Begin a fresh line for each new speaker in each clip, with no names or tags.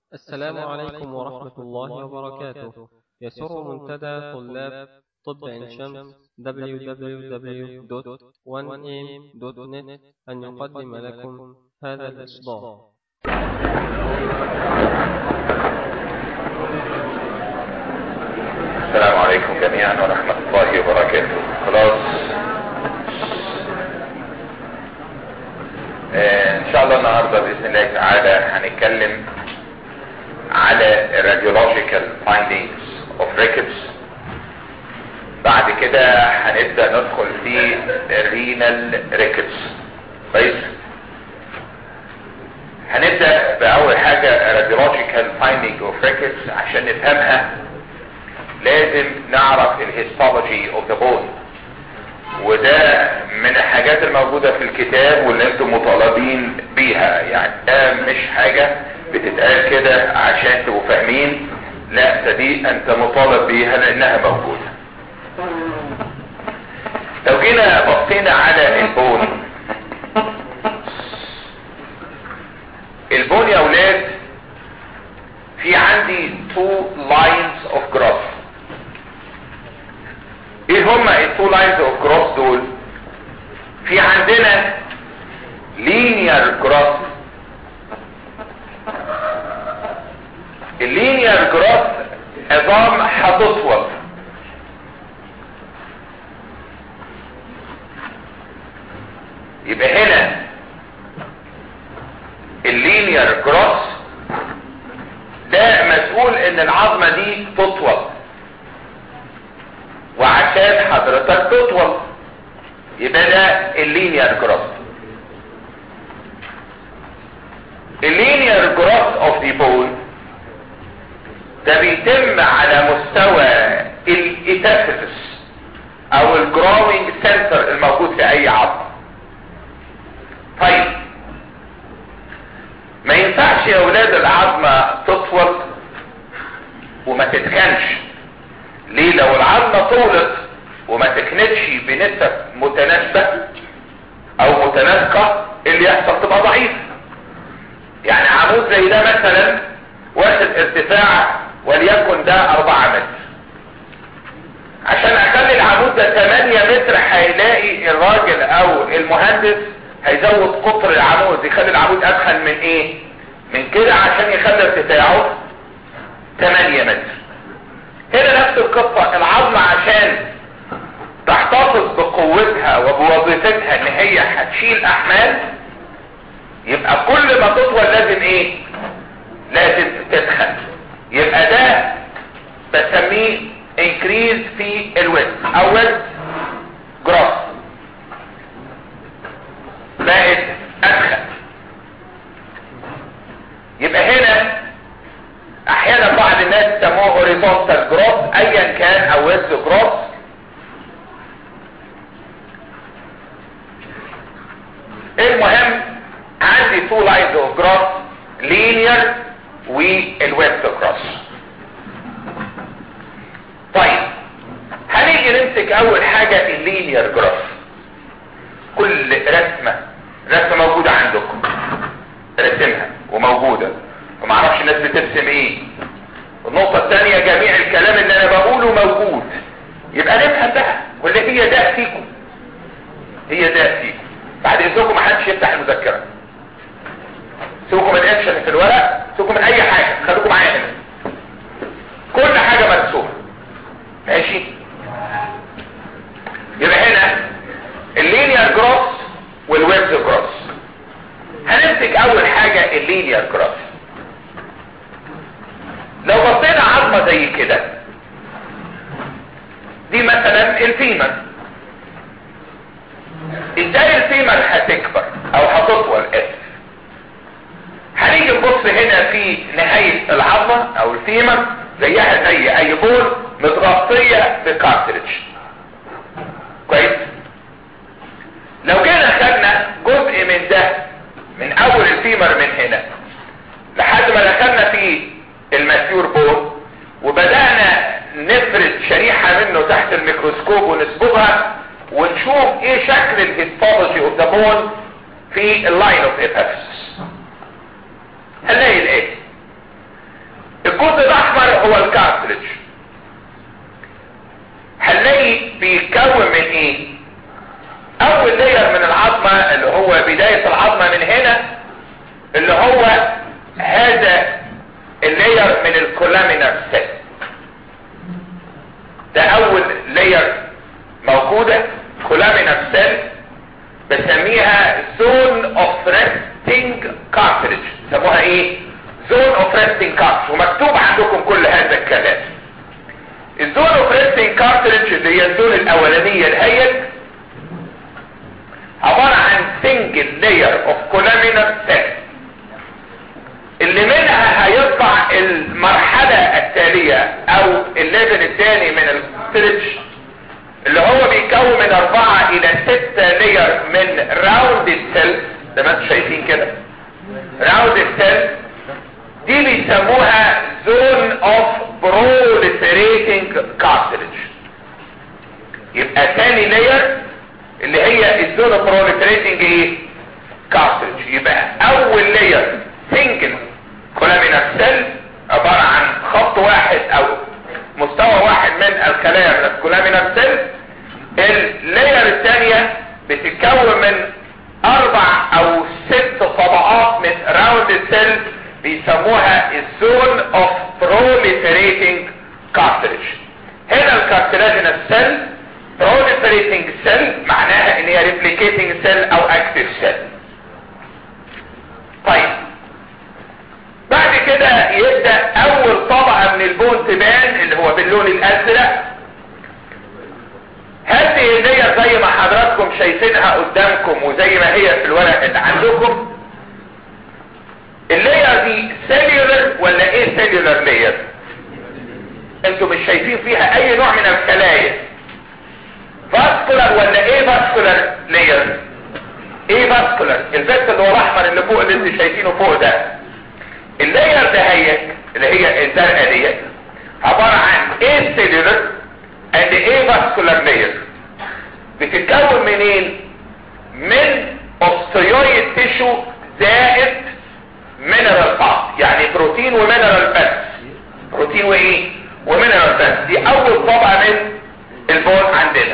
السلام عليكم ورحمة الله وبركاته يسر منتدى طلاب طب عين شمس www.1am.net أن يقدم لكم هذا الإصدار
السلام عليكم جميعا ورحمة الله وبركاته خلاص آه، ان شاء الله النهاردة بإذن الله تعالى هنتكلم على radiological findings of rickets بعد كده هنبدأ ندخل في renal rickets كويس هنبدأ بأول حاجة radiological finding of rickets عشان نفهمها لازم نعرف الهيستولوجي اوف ذا بون وده من الحاجات الموجودة في الكتاب واللي انتم مطالبين بيها يعني ده مش حاجة بتتقال كده عشان تبقوا فاهمين لا ده دي انت مطالب بيها لانها موجودة لو جينا بصينا على البون البون يا اولاد في عندي two lines of growth ايه هما التو لاينز اوف جروث دول في عندنا linear growth اللينير جروث عظام هتطول يبقى هنا اللينير جروث ده مسؤول ان العظمة دي تطول وعشان حضرتك تطول يبقى ده اللينير جروث اللينير جروث اوف ذا بون ده بيتم على مستوى الاتافيسس او الجروينج سنتر الموجود في اي عظمه طيب ما ينفعش يا اولاد العظمه تطول وما تتخنش ليه لو العظمة طولت وما تكنتش بنسب متناسبة او متناسقة اللي يحصل تبقى ضعيف يعني عمود زي ده مثلا واخد ارتفاع وليكن ده 4 متر عشان اخلي العمود ده 8 متر هيلاقي الراجل او المهندس هيزود قطر العمود يخلي العمود ادخل من ايه من كده عشان يخلي ارتفاعه 8 متر هنا نفس القصة العظمة عشان تحتفظ بقوتها وبوظيفتها ان هي هتشيل احمال يبقى كل ما تطول لازم ايه لازم تدخل يبقى ده بسميه increase في الوزن او وزن جراس بقت ادخل يبقى هنا احيانا بعض الناس يسموه هوريزونتال جروث ايا كان او ويز جروث المهم عندي تو لاينز اوف جروث لينير والويز جروث طيب هنيجي نمسك اول حاجة اللينير جروث كل رسمة رسمة موجودة عندكم رسمها وموجودة ومعرفش الناس بترسم ايه النقطة الثانية جميع الكلام اللي انا بقوله موجود يبقى نفهم بقى ولا هي ده فيكم هي ده فيكم بعد اذنكم ما حدش يفتح المذكرة سيبكم من الاكشن في الورق سيبكم من اي حاجة خليكم معايا هنا كل حاجة مرسومة ماشي يبقى هنا اللينير جروس والويبز جروس هنمسك اول حاجة اللينير جروس لو بصينا عظمة زي كده دي مثلا الفيمر ازاي الفيمر هتكبر او هتطول اسف هنيجي نبص هنا في نهاية العظمة او الفيمر زيها زي اي بول متغطية بكارتريج كويس لو جينا خدنا جزء من ده من اول الفيمر من هنا لحد ما دخلنا في الماتيور بون وبدأنا نفرد شريحة منه تحت الميكروسكوب ونسبغها ونشوف ايه شكل الهيستولوجي اوف ذا بون في اللاين اوف ابيفيسس هنلاقي الايه الجزء الاحمر هو الكارتريج هنلاقي بيتكون من ايه اول لاير من العظمة اللي هو بداية العظمة من هنا اللي هو هذا اللاير من الكولامينر سيل ده اول لاير موجودة كولامينر سيل بسميها زون اوف ريستنج كارتريج سموها ايه زون اوف ريستنج كارتريج ومكتوب عندكم كل هذا الكلام الزون اوف ريستنج كارتريج اللي هي الزون الاولانيه الهيئ عباره عن سنجل لاير اوف كولامينر سيل اللي منها هيطلع المرحله التاليه او الليفل الثاني من الستريتش اللي هو بيتكون من اربعة الى ستة لاير من راوند سيل زي ما انتم شايفين كده راوند سيل دي بيسموها زون اوف بروليفريتنج كارتريج يبقى ثاني لاير اللي هي الزون اوف بروليفريتنج ايه كارتريج يبقى اول لاير سنجل كولامينر سيل عبارة عن خط واحد او مستوى واحد من الخلايا من الكولامينر سيل اللاير الثانية بتتكون من اربع او ست طبقات من راوند سيل بيسموها الزون اوف بروليفريتنج كارتريج هنا الكارتلاجينال سيل بروليفريتنج سيل معناها ان هي ريبليكيتنج سيل او اكتيف سيل طيب بعد كده يبدأ اول طبقة من البون تبان اللي هو باللون الازرق هذه اللي زي ما حضراتكم شايفينها قدامكم وزي ما هي في الورق اللي عندكم اللاير دي سيلولر ولا ايه سيلولر لاير انتوا مش شايفين فيها اي نوع من الخلايا فاسكولار ولا ايه فاسكولار لاير ايه فاسكولار الفيكتور اللي هو الاحمر اللي فوق اللي انتوا شايفينه فوق ده اللاير ده هي اللي هي الزرقاء ديت عباره عن ايه سيلولر اند ايه فاسكولار لاير بتتكون منين من اوستيويد تيشو زائد مينرال بارت يعني بروتين ومينرال بس بروتين وايه ومينرال بس دي اول طبقه من البون عندنا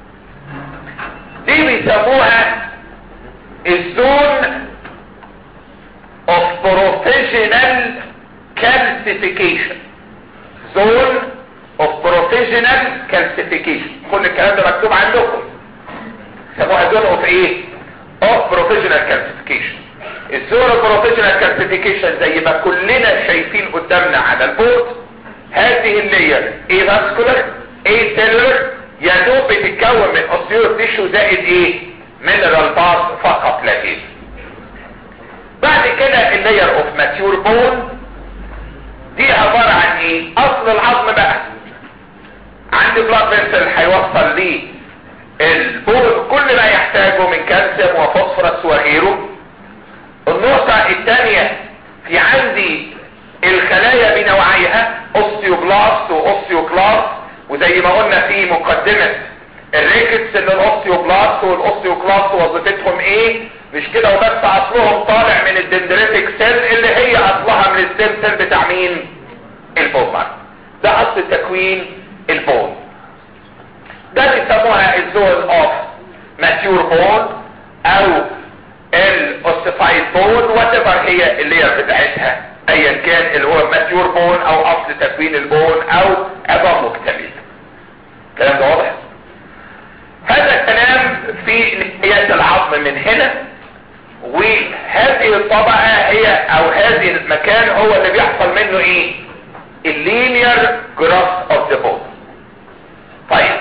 دي بيسموها الزون اوف بروفيشنال كالسيفيكيشن زون اوف بروفيشنال كالسيفيكيشن كل الكلام ده مكتوب عندكم سموها زون اوف ايه اوف بروفيشنال كالسيفيكيشن الزون اوف بروفيشنال كالسيفيكيشن زي ما كلنا شايفين قدامنا على البورد هذه اللاير ايه فاسكولار ايه سيلولر يا دوب بتتكون من اوستيو تيشو زائد ايه مينرال باس فقط لا غير بعد كده اللاير اوف ماتيور بون دي عبارة عن ايه اصل العظم بقى عندي بلاد فيسل هيوصل لي البول كل ما يحتاجه من كالسيوم وفوسفورس وغيره النقطة الثانية في عندي الخلايا بنوعيها اوستيوبلاست واوستيوكلاست وزي ما قلنا في مقدمة الريكتس ان الاوستيوبلاست والاوستيوكلاست وظيفتهم ايه مش كده وبس اصلهم طالع من الدندريتك سيل اللي هي اصلها من الستيم سيل بتاع مين البون ده اصل تكوين البون ده بيسموها الزون اوف ماتيور بون او الاوستيفايد بون وات هي اللير بتاعتها ايا كان اللي هو ماتيور بون او اصل تكوين البون او عظام مكتمل الكلام ده واضح هذا الكلام في نهاية العظم من هنا وهذه الطبقة هي او هذه المكان هو اللي بيحصل منه ايه اللينير جراس اوف ذا بون طيب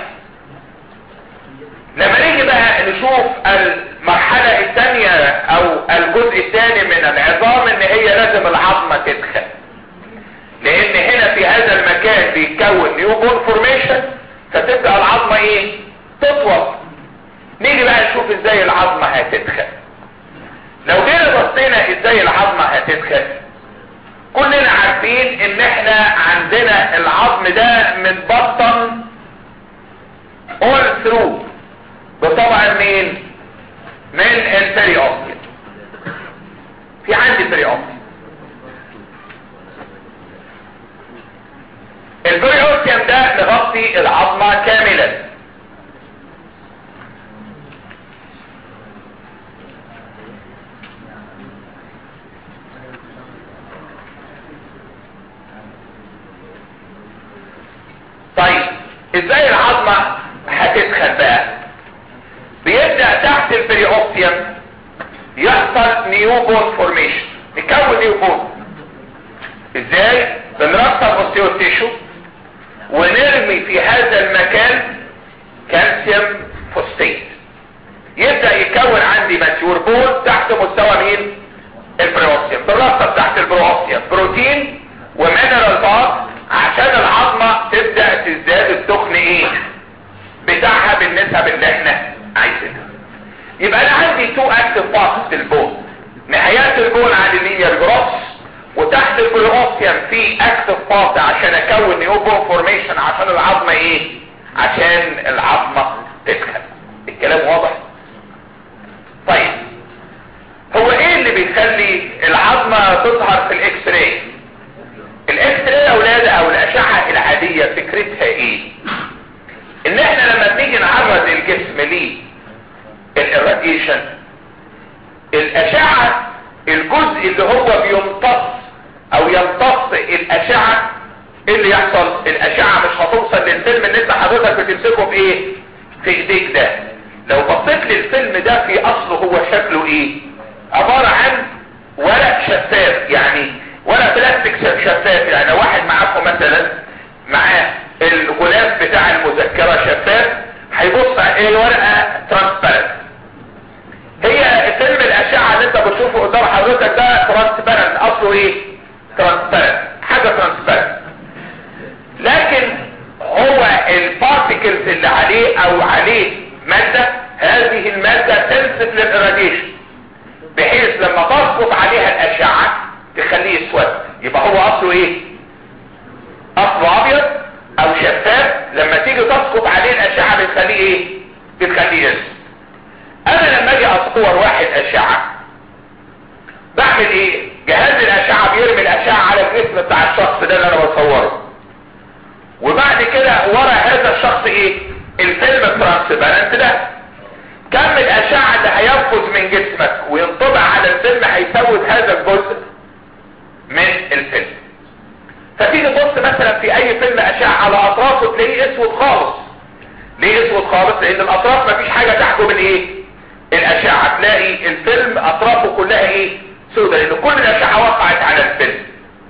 لما نيجي بقى نشوف المرحلة الثانية او الجزء الثاني من العظام ان هي لازم العظمة تدخل لان هنا في هذا المكان بيتكون نيو بون فورميشن فتبدأ العظمة ايه تطول نيجي بقى نشوف ازاي العظمة هتدخل لو جينا بصينا ازاي العظمة هتدخل كلنا عارفين ان احنا عندنا العظم ده متبطن all through بطبع مين من البري اوستيوم في عندي بري اوستيوم يغطي العظمة كاملا طيب ازاي العظمة هتدخل بقى بيبدأ تحت البريوبتيوم يحصل نيو بون فورميشن نكون نيو بون ازاي بنرصد اوستيوتيشو ونرمي في هذا المكان كالسيوم فوسفيت يبدأ يكون عندي ماتيور بون تحت مستوى مين البروسيوم بنرصد تحت البروسيوم بروتين ومينرال بار عشان العظمة تبدأ تزداد التخن ايه بتاعها بالنسب اللي احنا عايزينها يبقى انا عندي تو اكتف بارتس في البون نهايات البون على اللينير جروس وتحت البروسيوم في اكتف بارت عشان اكون نيو بون فورميشن عشان العظمة ايه عشان العظمة تدخل الكلام واضح طيب هو ايه اللي بيخلي العظمة تظهر في الاكس راي الاكس راي يا اولاد او الاشعة العادية فكرتها ايه ان احنا لما بنيجي نعرض الجسم ليه الاراديشن الاشعة الجزء اللي هو بيمتص او يمتص الاشعة ايه اللي يحصل الاشعة مش هتوصل للفيلم اللي انت حضرتك بتمسكه في ايه في ايديك ده لو بصيت للفيلم ده في اصله هو شكله ايه عبارة عن ورق شفاف يعني ورق بلاستيك شفاف يعني لو واحد معاكم مثلا معاه الغلاف بتاع المذكرة شفاف هيبص على ايه ورقة ترانسبيرنت هي فيلم الاشعة اللي انت بتشوفه قدام حضرتك ده ترانسبيرنت اصله ايه ترانسبيرنت حاجة ترانسبيرنت لكن هو البارتيكلز اللي عليه او عليه مادة هذه المادة تنسف للإراديشن بحيث لما تسقط عليها الاشعة تخليه اسود يبقى هو اصله ايه اصله ابيض او شفاف لما تيجي تسقط عليه الاشعة بتخليه ايه بتخليه اسود انا لما اجي اصور واحد اشعة بعمل ايه جهاز الاشعة بيرمي الاشعة على الجسم بتاع الشخص ده اللي انا بصوره وبعد كده ورا هذا الشخص ايه الفيلم الترانسبيرنت ده كم الاشعة اللي هينفذ من جسمك وينطبع على الفيلم هيسود هذا الجزء من الفيلم فتيجي تبص مثلا في اي فيلم اشعة على اطرافه تلاقيه اسود خالص ليه اسود خالص لان الاطراف مفيش حاجة تحكم الايه الاشعة تلاقي الفيلم اطرافه كلها ايه سودة لان كل الاشعة وقعت على الفيلم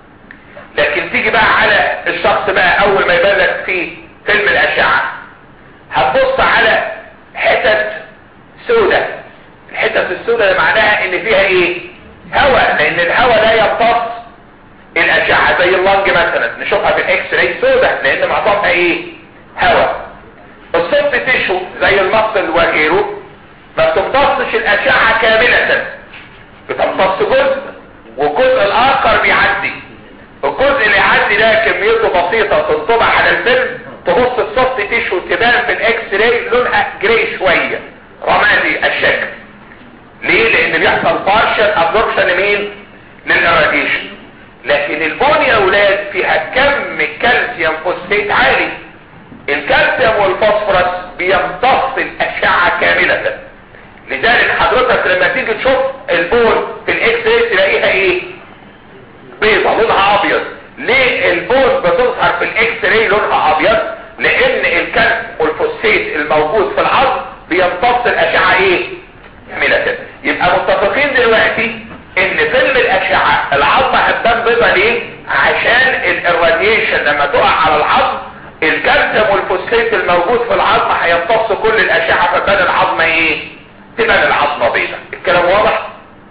لكن تيجي بقى على الشخص بقى اول ما يبان لك في فيلم الاشعة هتبص على حتت سودة الحتت السودة ده معناها ان فيها ايه هواء لان الهواء لا يمتص الاشعة زي اللنج مثلا نشوفها في الاكس راي سودة لان معظمها ايه هواء الصف تشو زي المصل وغيره ما بتمتصش الاشعة كاملة بتمتص جزء والجزء الاخر بيعدي الجزء اللي يعدي ده كميته بسيطة تنطبع على الفيلم تبص الصف تشو تبان في الاكس راي لونها جري شوية رمادي الشكل ليه لان بيحصل بارشل ابزوربشن لمين للاراديشن لكن البون يا اولاد فيها كم كالسيوم فوسفيت عالي الكالسيوم والفوسفورس بيمتص الاشعة كاملة لذلك حضرتك لما تيجي تشوف البون في الاكس راي تلاقيها ايه بيضة لونها ابيض ليه البون بتظهر في الاكس راي لونها ابيض لان الكالسيوم والفوسفيت الموجود في العظم بيمتص الاشعة ايه كاملة يبقى متفقين دلوقتي ان فيلم الاشعة العظمة هتبان بيضة ليه عشان الاراديشن لما تقع على العظم الكالسيوم والفوسفيت الموجود في العظمة هيمتص كل الاشعة فتبان العظمة ايه تبان العظمة بيضة الكلام واضح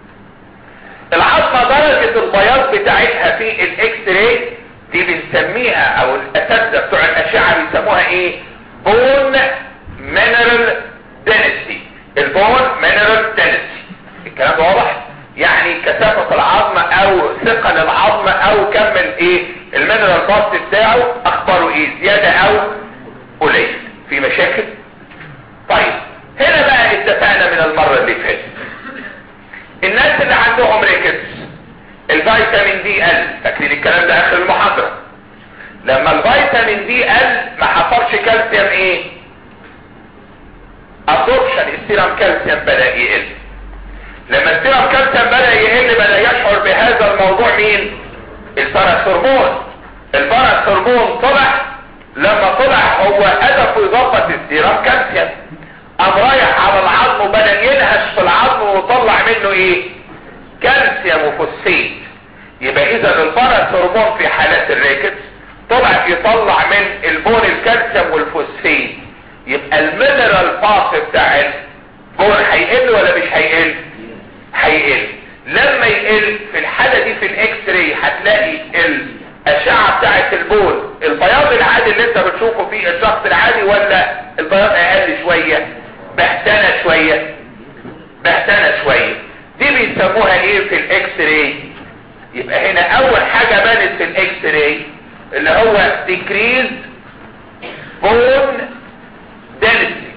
العظمة درجة البياض بتاعتها في الاكس راي دي بنسميها او الاساتذة بتوع الاشعة بيسموها ايه بون مينرال دنسي البون مينرال دنسي الكلام ده واضح يعني كثافة العظم او ثقل العظم او كم الايه المينرال باست بتاعه اخباره ايه زيادة او قليل في مشاكل طيب هنا بقى اتفقنا من المرة اللي فاتت الناس اللي عندهم ريكتس الفيتامين دي قل فاكرين الكلام ده اخر المحاضرة لما الفيتامين دي قل ما حصلش كالسيوم ايه ابسوربشن السيرم كالسيوم بدا يقل لما السيرم كالسيوم بدا يقل بدا يشعر بهذا الموضوع مين الباراث هرمون الباراث هرمون طلع لما طلع هو هدفه يظبط السيرم كالسيوم قام رايح على العظم وبدا ينهش في العظم ويطلع منه ايه كالسيوم وفوسفيت يبقى اذا الباراث هرمون في حالات الريكتس طلع يطلع من البون الكالسيوم والفوسفين يبقى المينرال باس بتاع البون هيقل ولا مش هيقل هيقل لما يقل في الحالة دي في الاكس راي هتلاقي الاشعة بتاعت البون البياض العادي اللي انت بتشوفه في الشخص العادي ولا البياض اقل شوية بهتانة شوية بهتانة شوية دي بيسموها ايه في الاكس راي يبقى هنا اول حاجة بانت في الاكس راي اللي هو decrease bone density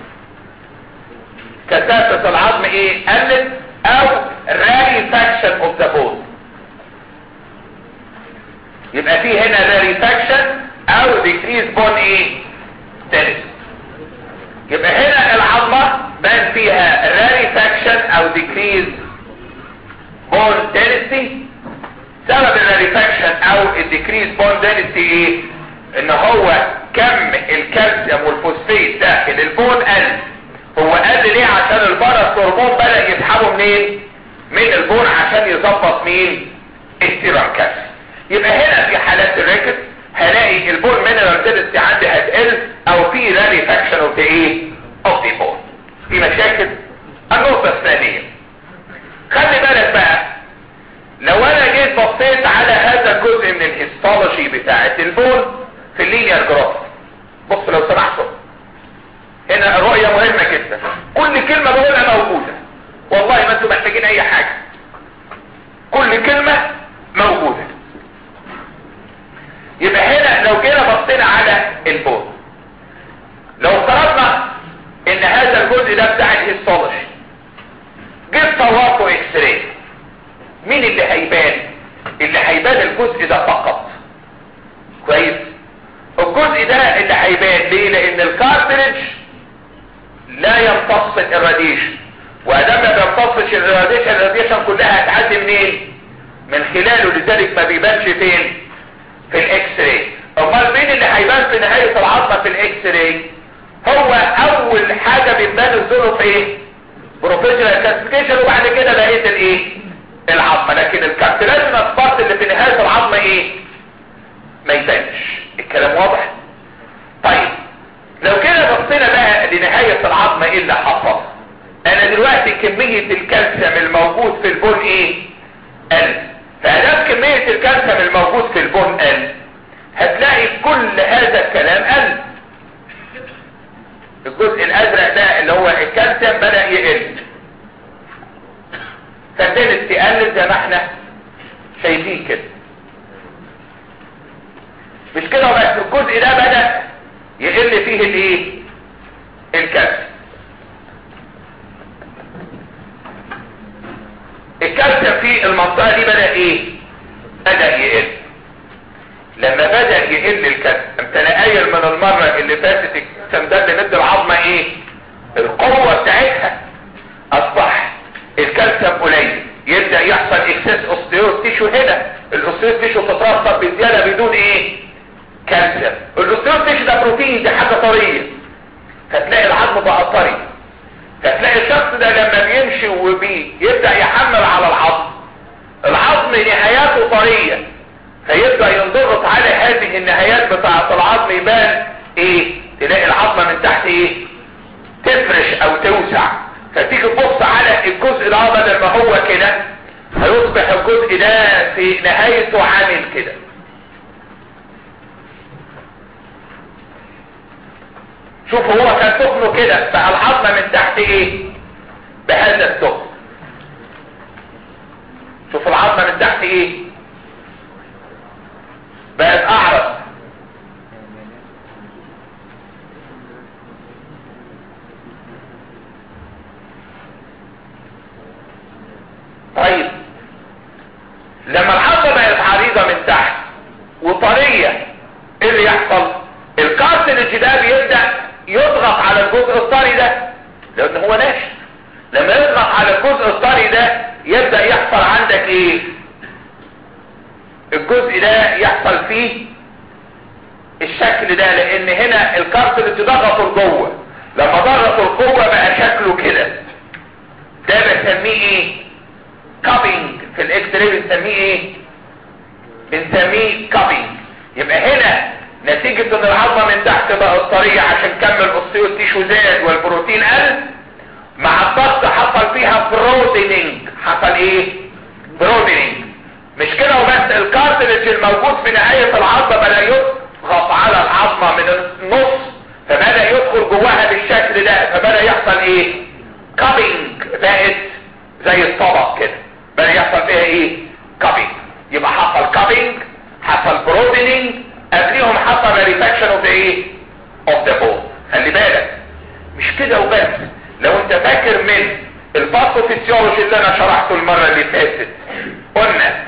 كثافة العظم ايه قلت او rarefaction of the bone يبقى في هنا rarefaction او decrease bone ايه density يبقى هنا العظمة بان فيها rarefaction او decrease bone density سبب الريفاكشن او الديكريز بون دنسي ايه ان هو كم الكالسيوم والفوسفيت داخل البون قل هو قل ليه عشان البارس هرمون بدا يسحبه منين من البون عشان يظبط مين السيرم كالسيوم يبقى هنا في حالات الريكت هلاقي البون مينرال دنسي عندي هتقل او في ريفاكشن اوف ايه اوف ذا بون في مشاكل النقطه الثانيه خلي بالك بقى لو انا جيت بصيت على هذا الجزء من الهيستولوجي بتاعت البون في اللينير جراف بص لو سمحتوا هنا الرؤية مهمة جدا كل كلمة بقولها موجودة والله ما انتم محتاجين اي حاجة كل كلمة موجودة يبقى هنا لو جينا بصينا على البون لو افترضنا ان هذا الجزء ده بتاع الهيستولوجي جبت صورته اكس راي مين اللي هيبان اللي هيبان الجزء ده فقط كويس الجزء ده اللي هيبان ليه لان الكارتريج لا يمتص الراديشن وادام ما بيمتصش الراديشن الراديشن كلها هتعدي منين من خلاله لذلك ما بيبانش فين في الاكس راي امال مين اللي هيبان في نهايه العظمه في الاكس راي هو اول حاجه بتبان الظروف ايه بروفيشنال كلاسيفيكيشن وبعد كده بقيه الايه العظمة لكن الكارتلاجينال بارت اللي في نهاية العظمة ايه ما يبانش الكلام واضح طيب لو كده بصينا بقى لنهاية العظمة ايه اللي حصل انا دلوقتي كمية الكالسيوم الموجود في البون ايه قل فادام كمية الكالسيوم الموجود في البون قل هتلاقي كل هذا الكلام قل الجزء الازرق ده اللي هو الكالسيوم بدأ يقل فالدنس تقلل زي ما احنا شايفين كده مش كده وبس الجزء ده بدأ يقل فيه الايه الكالسيوم الكالسيوم في المنطقة دي بدأ ايه بدأ يقل لما بدأ يقل الكالسيوم انت انا قايل من المرة اللي فاتت الكالسيوم ده اللي مد العظمة ايه القوة بتاعتها اصبح الكالسيوم قليل يبدأ يحصل اكسس اوستيوز تيشو هنا الاوستيوز تيشو تترسب بزيادة بدون ايه كالسيوم الاوستيوز تيشو ده بروتين دي حاجة طرية فتلاقي العظم بقى طري فتلاقي الشخص ده لما بيمشي وبيبدأ يحمل على العظم العظم نهاياته طرية فيبدأ ينضغط على هذه النهايات بتاعة العظم يبان ايه تلاقي العظمة من تحت ايه تفرش او توسع فتيجي تبص على الجزء ده بدل ما هو كده هيصبح الجزء ده في نهايته عامل كده شوف هو كان تخنه كده بقى العظمه من تحت ايه بهذا التخن شوف العظمه من تحت ايه بقت اعرض طيب لما العظمه بقت عريضه من تحت وطريه ايه اللي يحصل الكارتلج ده بيبدأ يضغط على الجزء الطري ده لان هو ناشف لما يضغط على الجزء الطري ده يبدأ يحصل عندك ايه الجزء ده يحصل فيه الشكل ده لان هنا الكارتلج ضغطه لجوه لما ضغطه لجوه بقى شكله كده ده بنسميه ايه كابينج في الاكس راي بنسميه ايه بنسميه كابينج يبقى هنا نتيجة ان العظمة من تحت بقى طرية عشان كمل الاوستيو تيشو زاد والبروتين قل مع الضغط حصل فيها برودنينج حصل ايه برودنينج مش كده وبس الكارتلج الموجود في نهاية العظمة بدأ يضغط على العظمة من النص فبدأ يدخل جواها بالشكل ده فبدأ يحصل ايه كابينج بقت زي الطبق كده بدأ يحصل فيها ايه كابينج يبقى حصل كابينج حصل برودنينج قبليهم حصل ريفاكشن اوف ايه اوف ذا بون خلي بالك مش كده وبس لو انت فاكر من الباثوفيسيولوجي اللي انا شرحته المره اللي فاتت قلنا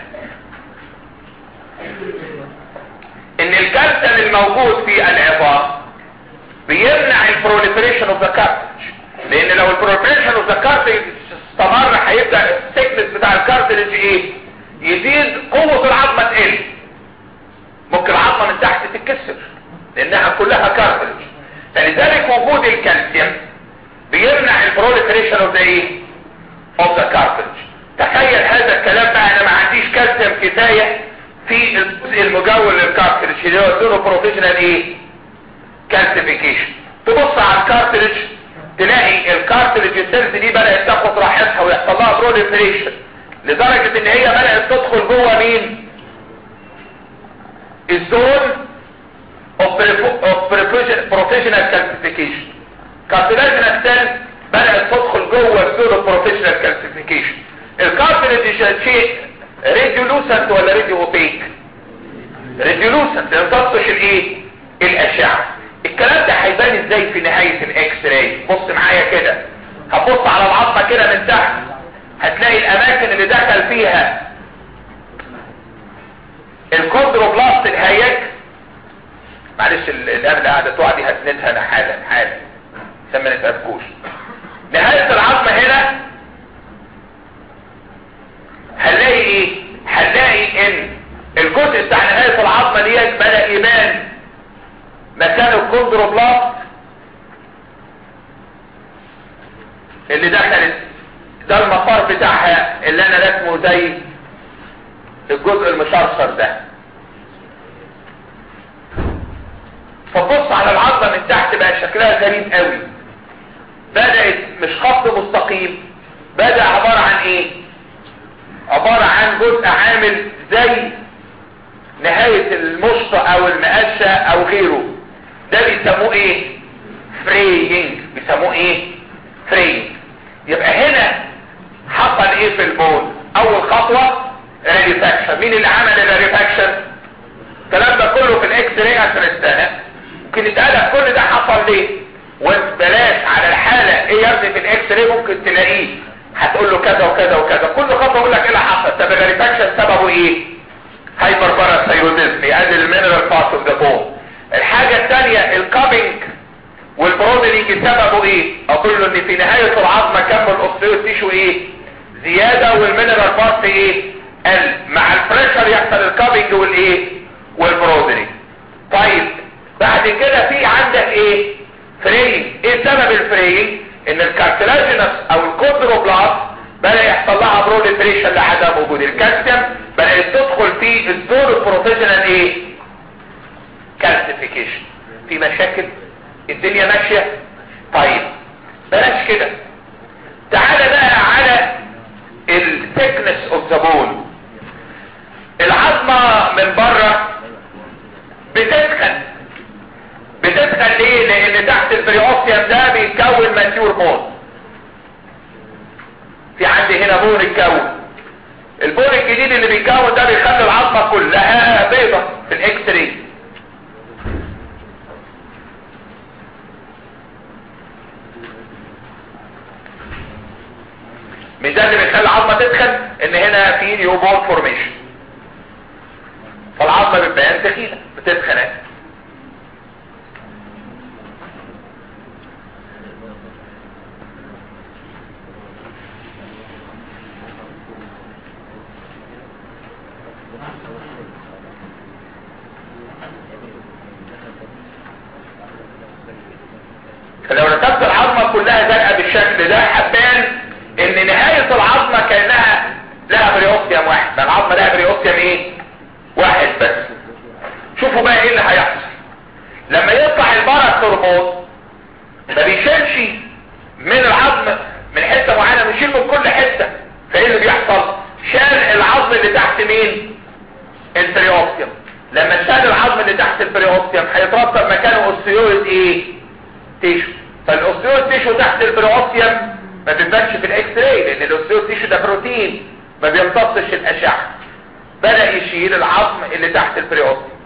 ان الكالسيوم الموجود في العظام بيمنع البروليفريشن اوف ذا كارتج لان لو البروليفريشن اوف ذا كارتج استمر هيبدا السيكنس بتاع الكارتج ايه يزيد قوه العظمه تقل ممكن العظمه من تحت تتكسر لانها كلها كارتج فلذلك وجود الكالسيوم بيمنع البروليفريشن اوف ذا ايه اوف ذا كارتج تخيل هذا الكلام بقى انا ما عنديش كالسيوم كفايه في المجول للكارتريج اللي هو زيرو بروفيشنال ايه كالسيفيكيشن تبص على الكارتريج تلاقي الكارتريج السيلز دي بدات تاخد راحتها ويحصل لها بروليفريشن لدرجه ان هي بدات تدخل جوه مين الزون اوف بروفيشنال كالسيفيكيشن كارتلاجنال سيل بدات تدخل جوه الزون اوف بروفيشنال كالسيفيكيشن الكارتريج شيء ريديولوسنت ولا ريديو اوبيك ريديولوسنت تنطش الايه الاشعه الكلام ده هيبان ازاي في نهايه الاكس راي بص معايا كده هتبص على العظمه كده من تحت هتلاقي الاماكن اللي دخل فيها الكوندروبلاست الهيج معلش الامن اللي قاعده تقع دي هسندها انا حالا حالا عشان ما نتعبكوش نهايه العظمه هنا هنلاقي ايه هنلاقي ان الجزء بتاع نهاية العظمة ديت بدأ يبان مكان الكوندروبلاست اللي دخلت ده المسار بتاعها اللي انا رسمه زي الجزء المشرشر ده فبص على العظمة من تحت بقى شكلها غريب قوي بدأت مش خط مستقيم بدأ عبارة عن ايه عبارة عن جزء عامل زي نهاية المشط او المقشة او غيره ده بيسموه ايه فريينج بيسموه ايه فريينج يبقى هنا حصل ايه في البون اول خطوة ريفاكشن مين اللي عمل الريفاكشن الكلام ده كله في الاكس راي عشان السنة ممكن يتقالك كل ده حصل ليه وبلاش على الحالة ايه يا ابني في الاكس راي ممكن تلاقيه هتقول له كذا وكذا وكذا كل خطوه يقول لك ايه اللي حصل طب الريفاكشن سببه ايه هايبر باراثايرويدزم يقلل المينرال بارت اوف ذا بون الحاجه الثانيه الكابينج والبرودنينج سببه ايه اقول له ان في نهايه العظمه كم الاوستيو تيشو ايه زياده والمينرال بارت ايه قل مع البريشر يحصل الكابينج والايه والبرودنينج طيب بعد كده في عندك ايه فرينج ايه سبب الفرينج ان الكارتلاجينس او الكوندروبلاست بدأ يحصل لها بروليفريشن لعدم وجود الكالسيوم بدأت تدخل في الدور البروفيشنال ايه كالسيفيكيشن في مشاكل الدنيا ماشية طيب بلاش كده تعالى بقى على الثيكنس اوف ذا بون العظمة من بره بتدخل بتدخل ليه لان تحت البريوسيوم ده بيتكون ماتيور بون في عندي هنا بون اتكون البون الجديد اللي بيتكون ده بيخلي العظمه كلها بيضه في الاكس راي مش ده اللي بيخلي العظمه تدخل ان هنا في نيو بون فورميشن فالعظمه بتبان تخينه بتدخن فلو رسمت العظمة كلها زرقاء بالشكل ده هتبان ان نهاية العظمة كأنها لها بريوستيوم واحد ده العظمة لها بريوستيوم ايه واحد بس شوفوا بقى ايه اللي هيحصل لما يطلع البرك هرمون ما بيشيلش من العظم من حتة معينة بيشيل من كل حتة فايه اللي بيحصل شال العظم اللي تحت مين البريوستيوم لما شال العظم اللي تحت البريوستيوم هيترتب مكانه اوستيويد ايه تيشو فالاوستيويد تيشو تحت البريوستيوم ما بيبانش في الاكس راي لان الاوستيويد تيشو ده بروتين ما بيمتصش الاشعه بدا يشيل العظم اللي تحت البريوستيوم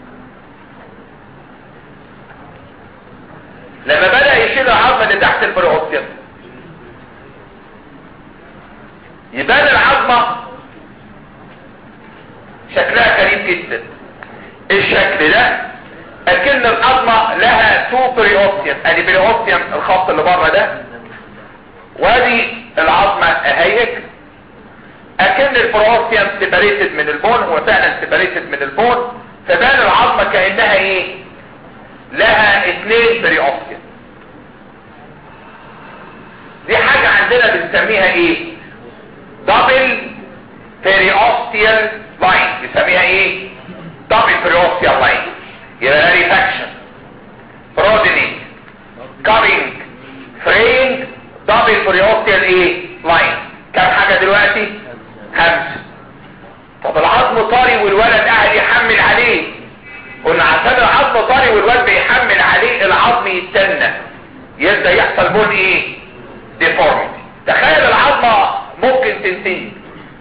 لما بدا يشيل العظم اللي تحت البريوستيوم يبان العظمه شكلها غريب جدا الشكل ده اكن العظمه لها تو بريوستيوم ادي بريوستيوم الخط اللي بره ده وادي العظمه اهيك اكن البروستيوم سيبريتد من البون هو فعلا سيبريتد من البون فبان العظمه كانها ايه لها اثنين بريوستيوم دي حاجه عندنا بنسميها ايه دبل بريوستيال لاين بنسميها ايه دبل بريوستيال لاين يبقى ريفاكشن برودنينج كارينج فرينج دبل بريوستيال ايه لاين كم حاجه دلوقتي خمسه طب العظم طري والولد قاعد يحمل عليه قلنا عشان العظم طري والولد بيحمل عليه العظم يتنى يبدا يحصل بون ايه ديفورميتي تخيل العظمه ممكن تنتهي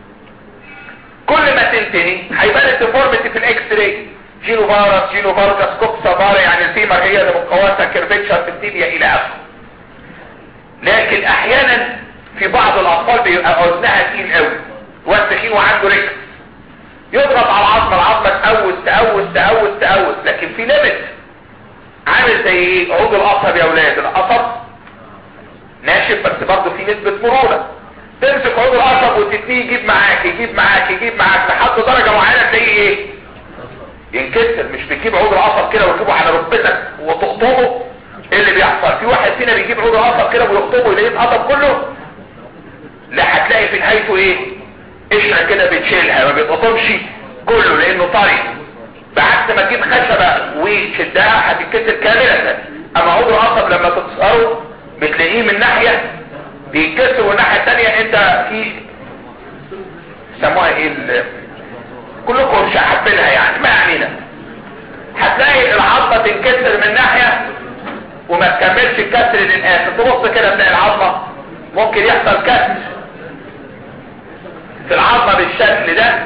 كل ما تنتهي هيبان الديفورميتي في الاكس راي جينو فارس جينو فارجس كوكسا فارا يعني الفيمر هي اللي مقواتها كيرفتشر في التيبيا الى اخره لكن احيانا في بعض الاطفال بيبقى وزنها تقيل قوي والتخين وعنده ركس يضغط على العظمه العظمه تقوس تقوس تقوس تقوس لكن في ليميت عامل زي ايه عود القصب يا اولاد القصب ناشف بس برضه في نسبه مرونه تمسك عود القصب وتتنيه يجيب معاك يجيب معاك يجيب معاك لحد درجه معينه تلاقيه ايه ينكسر مش بتجيب عود القصب كده وتجيبه على ركبتك وتقطمه ايه اللي بيحصل في واحد فينا بيجيب عود القصب كده ويقطمه يلاقيه اتقطم كله لا هتلاقي في نهايته ايه قشره كده بتشيلها ما بيتقطمش كله لانه طري بعكس ما تجيب خشبه وتشدها هتتكسر كامله اما عود القصب لما تكسره بتلاقيه من ناحيه بيتكسر والناحيه الثانيه انت في سموها ايه ال... كلكم مش حابينها يعني ما يعنينا هتلاقي العظمه تنكسر من ناحيه وما تكملش الكسر للاخر تبص كده تلاقي العظمه ممكن يحصل كسر في العظمه بالشكل ده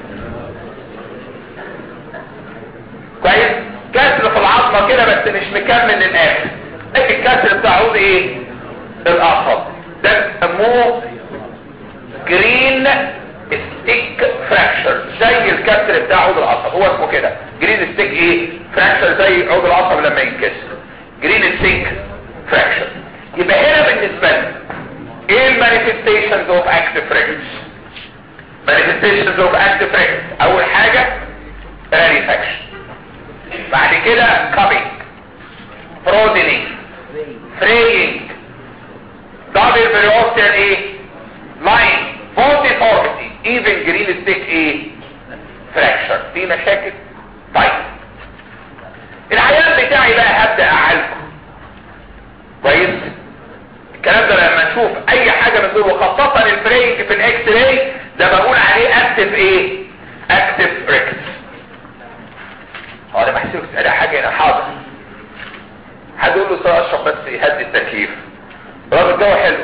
كويس كسر في العظمه كده بس مش مكمل للاخر لكن الكسر بتاع عود ايه الاخر ده بيسموه جرين ستيك فراكشر زي الكسر بتاع عود العصب هو اسمه كده جرين ستيك ايه فراكشر زي عود العصب لما ينكسر جرين ستيك فراكشر يبقى هنا بالنسبه لنا ايه المانيفستيشنز اوف اكتيف ريكس مانيفستيشنز اوف اكتيف ريكس اول حاجه ريفاكشن بعد كده كابينج برودنينج فريينج دبل بريوستيال ايه لاين فول ديفورميتي ايفن جرين ستيك ايه فراكشر في مشاكل طيب العيان بتاعي بقى هبدا اعالجه كويس الكلام ده لما نشوف اي حاجه من دول وخاصه الفرينج في الاكس راي ده بقول عليه اكتف ايه اكتف ريكس هو انا بحسبك تسالي حاجه هنا حاضر هتقول له استاذ اشرف بس يهدي التكييف رغم الجو حلو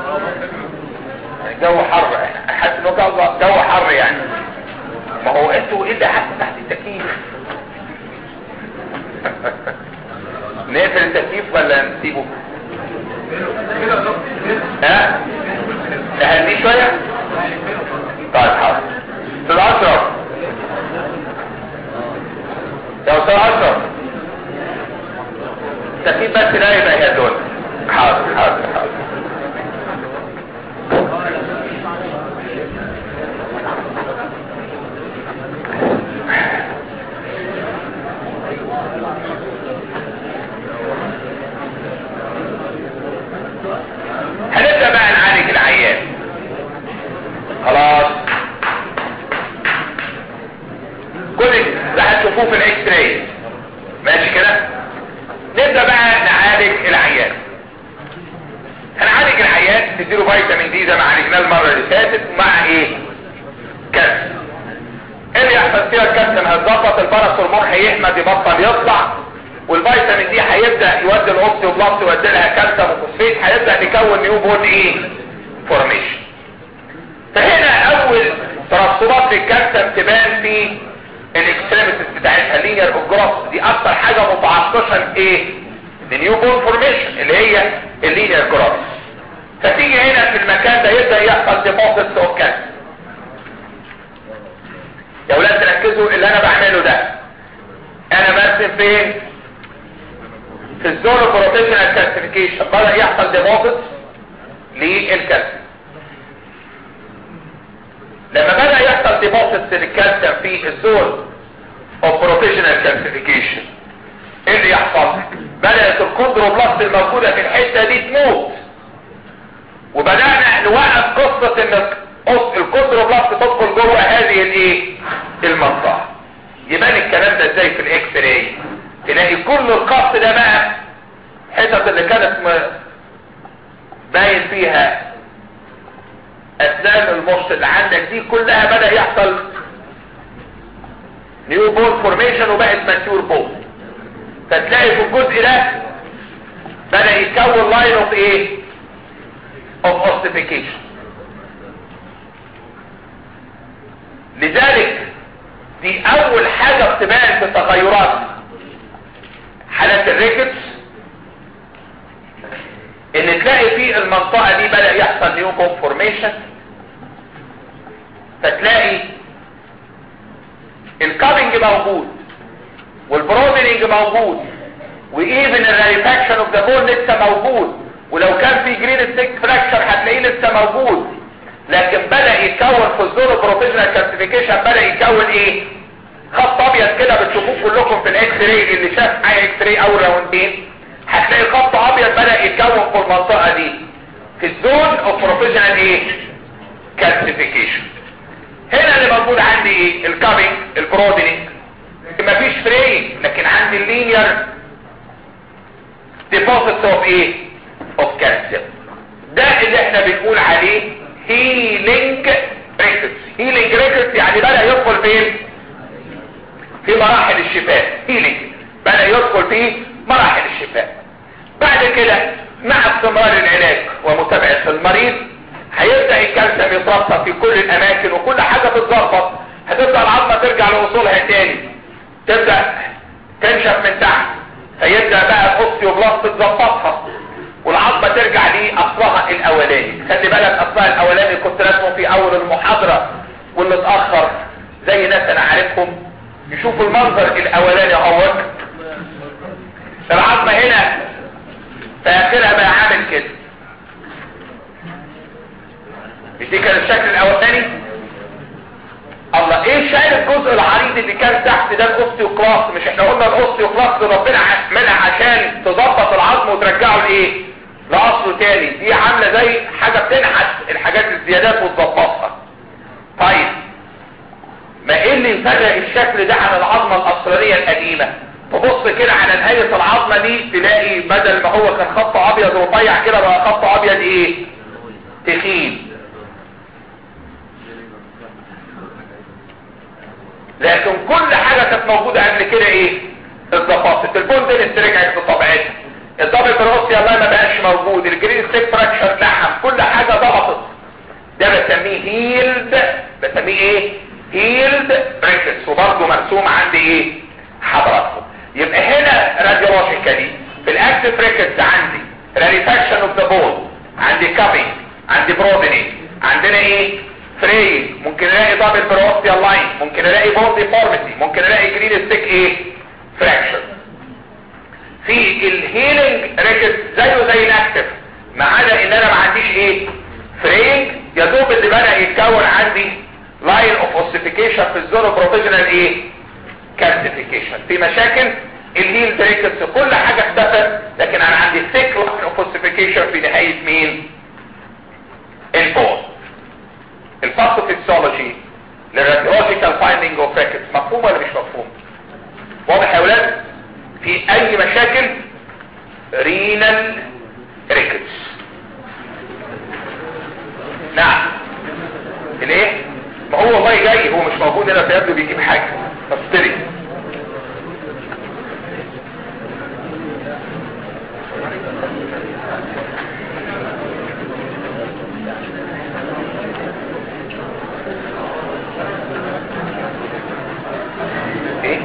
الجو حر حاسس انه جو جو حر يعني ما هو انتوا ايه اللي حاسس تحت التكييف نقفل التكييف ولا نسيبه ها نهديه شويه طيب حاضر استاذ اشرف يا استاذ اشرف التكييف بس لا يبقى يا دول حاضر حاضر حاضر في الاكس راي ماشي كده نبدا بقى نعالج العيان هنعالج العيان تديله فيتامين دي زي ما عالجناه المره اللي فاتت مع ايه كالسيوم ايه اللي يحصل فيها الكالسيوم هتظبط البرص والمخ هيحمد يبطل يطلع والفيتامين دي هيبدا يودي الاوستيوبلاست يودي لها كالسيوم وفوسفيت هيبدا نكون نيو بون ايه فورميشن فهنا اول ترسبات للكالسيوم تبان في الاكستريميتيز بتاعتها لينير اوف دي اكتر حاجه متعطشه ايه النيو بون فورميشن اللي هي اللينير جروث فتيجي هنا في المكان ده يبدا يحصل ديبوزيتس اوف كالسيوم يا ولاد تركزوا اللي انا بعمله ده انا برسم فين في الزون بروتيشنال كالسيفيكيشن بدا يحصل ديبوزيتس للكالسيوم لما بدا يحصل ديبوزيتس للكالسيوم في الزون اوف بروتيشنال كالسيفيكيشن ايه اللي يحصل بدات الكوندروبلاست الموجوده في الحته دي تموت وبدانا نوقف قصه ان الكوندروبلاست تدخل جوه هذه الايه المنطقه يبان الكلام ده ازاي في الاكس راي تلاقي كل القص ده بقى الحتت اللي كانت م... باين فيها اسنان المص اللي عندك دي كلها بدا يحصل نيو بون فورميشن وبقت ماتيور بون فتلاقي في الجزء ده بدا يتكون لاين اوف ايه اوف اوستيفيكيشن لذلك دي اول حاجة بتبان في تغيرات حالات الريكتس ان تلاقي في المنطقة دي بدأ يحصل نيو بون فورميشن فتلاقي الكابنج موجود والبرودنينج موجود وايفن الريفاكشن اوف ذا بون لسه موجود ولو كان في جرين ستيك فراكشر هتلاقيه لسه موجود لكن بدأ يتكون في الزون بروفيشنال كالسيفيكيشن بدأ يتكون ايه خط ابيض كده بتشوفوه كلكم في الاكس راي اللي شاف معايا اكس راي اول راوندين هتلاقي خط ابيض بدأ يتكون في المنطقة دي في الزون اوف بروفيشنال ايه كالسيفيكيشن هنا اللي موجود عندي ايه الكابينج البرودنينج مفيش فري لكن عندي اللينير ديبوزيتس اوف ايه اوف كالسيوم ده اللي احنا بنقول عليه هيلينج ريكتس هيلينج ريكتس يعني بدأ يدخل فين في مراحل الشفاء هيلينج بدأ يدخل في مراحل الشفاء بعد كده مع استمرار العلاج ومتابعة المريض هيبدأ الكالسيوم يترصد في كل الاماكن وكل حاجة تتظبط هتبدأ العظمة ترجع لوصولها تاني تبدأ تنشف من تحت فيبدأ بقى الاوستيوبلاست تظبطها والعظمة ترجع لأصلها الأولاني خلي بالك أصلها الأولاني كنت رسمه في أول المحاضرة واللي اتأخر زي ناس أنا عارفهم يشوفوا المنظر الأولاني اهوت العظمة هنا في آخرها بقى عامل كده مش دي كان الشكل الأولاني الله ايه شايل الجزء العريض اللي كان تحت ده الاوستيوكلاست مش احنا قلنا الاوستيوكلاست ربنا منها عشان تظبط العظم وترجعه لايه لاصله تاني دي عامله زي حاجه بتنحت الحاجات الزيادات وتظبطها طيب ما ايه اللي يفرق الشكل ده عن العظمه الاصلانيه القديمه تبص كده على نهايه العظمه دي تلاقي بدل ما هو كان خط ابيض رفيع كده بقى خط ابيض ايه تخين لكن كل حاجة كانت موجودة قبل كده ايه اتظبطت البوندنس رجعت بطبيعتها الدبل بروسيا الله ما بقاش موجود الجرين ستيك فراكشر لحم كل حاجة ضبطت ده بسميه هيلد بسميه ايه هيلد بريكتس وبرضه مرسوم عندي ايه حضراتكم يبقى هنا راديولوجيكالي في الاكتف بريكتس عندي ريفاكشن اوف ذا بون عندي كابينج عندي برودنينج عندنا ايه فري ممكن الاقي دبل بروستيال لاين ممكن الاقي بون ديفورميتي ممكن الاقي جرين ستيك ايه فراكشر في الهيلينج ريكت زيه زي الاكتف ما عدا ان انا ما عنديش ايه فرينج يا دوب اللي بدا يتكون عندي لاين اوف اوسيفيكيشن في الزون بروفيشنال ايه كالسيفيكيشن في مشاكل الهيل ريكتس كل حاجه اختفت لكن انا عندي ثيك لاين اوف اوسيفيكيشن في نهايه مين البون الباثوفيسيولوجي للراديولوجيكال فايندينج اوف ريكتس مفهوم ولا مش مفهوم رينال ريكتس نعم الايه ما هو والله جاي هو مش موجود هنا فيبدو بيجيب حاجه فاستري ايه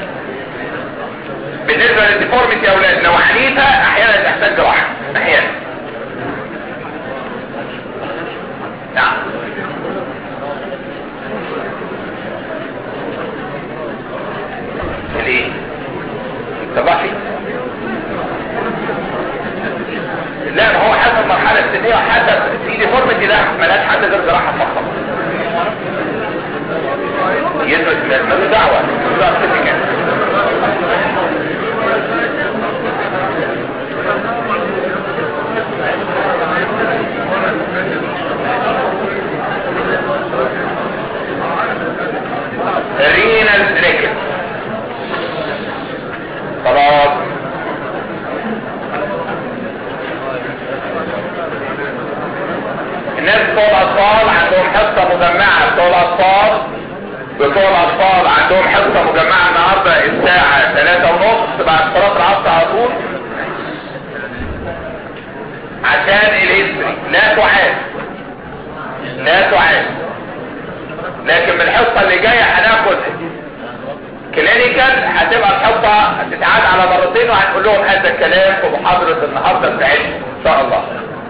بالنسبه للديفورميتي يا اولاد لو عنيفه احيانا تحتاج جراحه احيانا نعم ليه طبعا لا ما هو حسب المرحله السنيه وحسب في ديفورميتي ده ملهاش حل غير جراحه فقط يدرس ملوش دعوه ملوش دعوه بالتكنيكال. رينال ريكت خلاص الناس بتوع الاطفال عندهم حصه مجمعه بتوع الاطفال بتوع الاطفال عندهم حصه مجمعه النهارده الساعه 3 ونص بعد صلاه العصر على طول عشان الهيستوري لا تعاد لا تعاد لكن من الحصه اللي جايه هناخد كلينيكال هتبقى الحصه هتتعاد على مرتين وهنقول لهم هذا الكلام في محاضره النهارده بتاعتنا ان شاء الله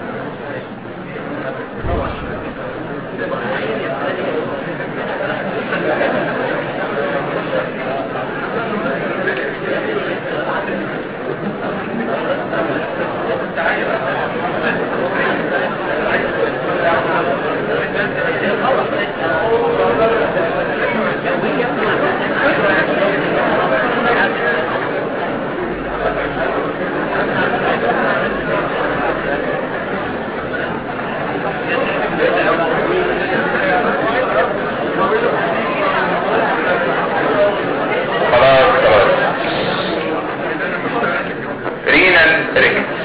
خلاص خلاص رينال ريكتس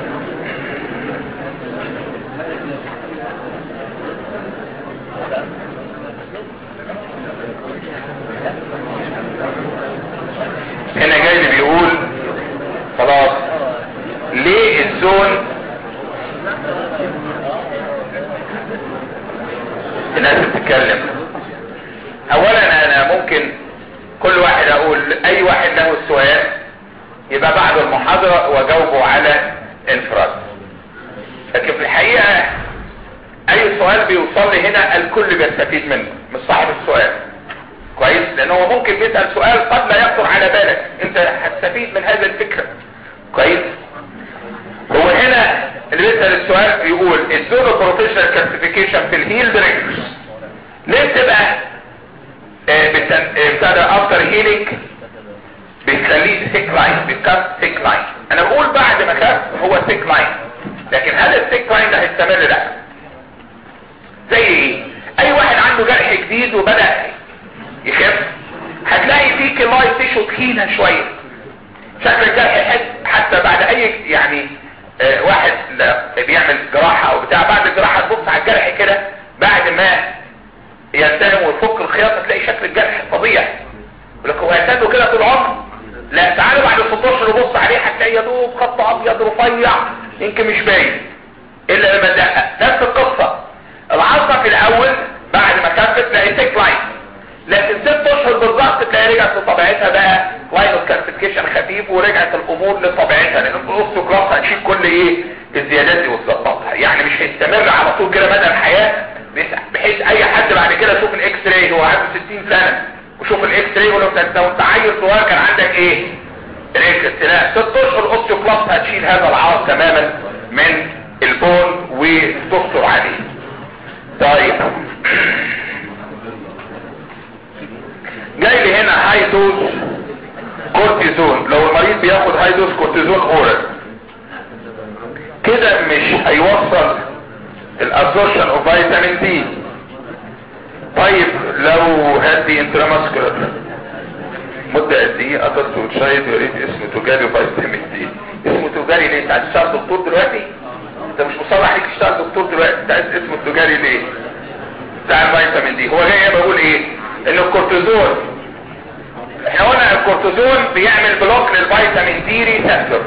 هنا جاي اللي بيقول خلاص ليه الزون الناس بتتكلم اولا انا ممكن كل واحد اقول اي واحد له السؤال يبقى بعد المحاضرة واجاوبه على انفراد لكن في الحقيقة اي سؤال بيوصل لي هنا الكل بيستفيد منه مش صاحب السؤال كويس لان هو ممكن بيسأل سؤال قد لا يخطر على بالك انت هتستفيد من هذا الفكرة كويس هو هنا اللي بيسأل السؤال بيقول الزونو بروفيشنال كلاسيفيكيشن في الهيل ريكس ليه بتبقى ابتدى افتر هيلينج بتخليه سيك لاين بيتكاست سيك لاين انا بقول بعد ما كاست هو سيك لاين لكن هل السيك لاين ده هيستمر لا زي ايه اي واحد عنده جرح جديد وبدأ يخف هتلاقي فيه كلاي تيشو تخينه شويه شكل الجرح يحس حتى بعد اي يعني آه واحد لا بيعمل جراحه او بتاع بعد الجراحه تبص على الجرح كده بعد ما يلتهم ويفك الخياطه تلاقي شكل الجرح فظيع يقول لك هو هيستنوا كده طول عمره لا تعالوا بعد 16 وبص عليه هتلاقي يا دوب خط ابيض رفيع يمكن مش باين الا لما تدقق نفس القصه العصا في الاول بعد ما كفت تلاقي سيك لاين لكن ست اشهر بالظبط تلاقي رجعت لطبيعتها بقى لاين اوف كالسيفيكيشن خفيف ورجعت الامور لطبيعتها لان الاوستو كلاس هتشيل كل ايه الزيادات دي وتظبطها يعني مش هيستمر على طول كده مدى الحياه بحيث اي حد بعد كده يشوف الاكس راي هو عنده 60 سنه وشوف الاكس راي ولو انت لو انت عيل صغير كان عندك ايه ريكس لا ست اشهر اوستو كلاس هتشيل هذا العرض تماما من البون وتستر عليه طيب جاي لي هنا هاي دوز كورتيزون لو المريض بياخد هاي دوز كورتيزون اورال كده مش هيوصل الابزورشن اوف فيتامين دي طيب لو هدي انتراماسكولار مدة قد ايه ادلت وتشايد يا ريت اسمه تجاري فيتامين دي اسمه تجاري ليه انت عايز تشتغل دكتور دلوقتي انت مش مصلح عليك تشتغل دكتور دلوقتي انت عايز اسمه التجاري ليه بتاع الفيتامين دي هو جاي بقول ايه ان الكورتيزون احنا قلنا الكورتيزون بيعمل بلوك للفيتامين دي ريسبتور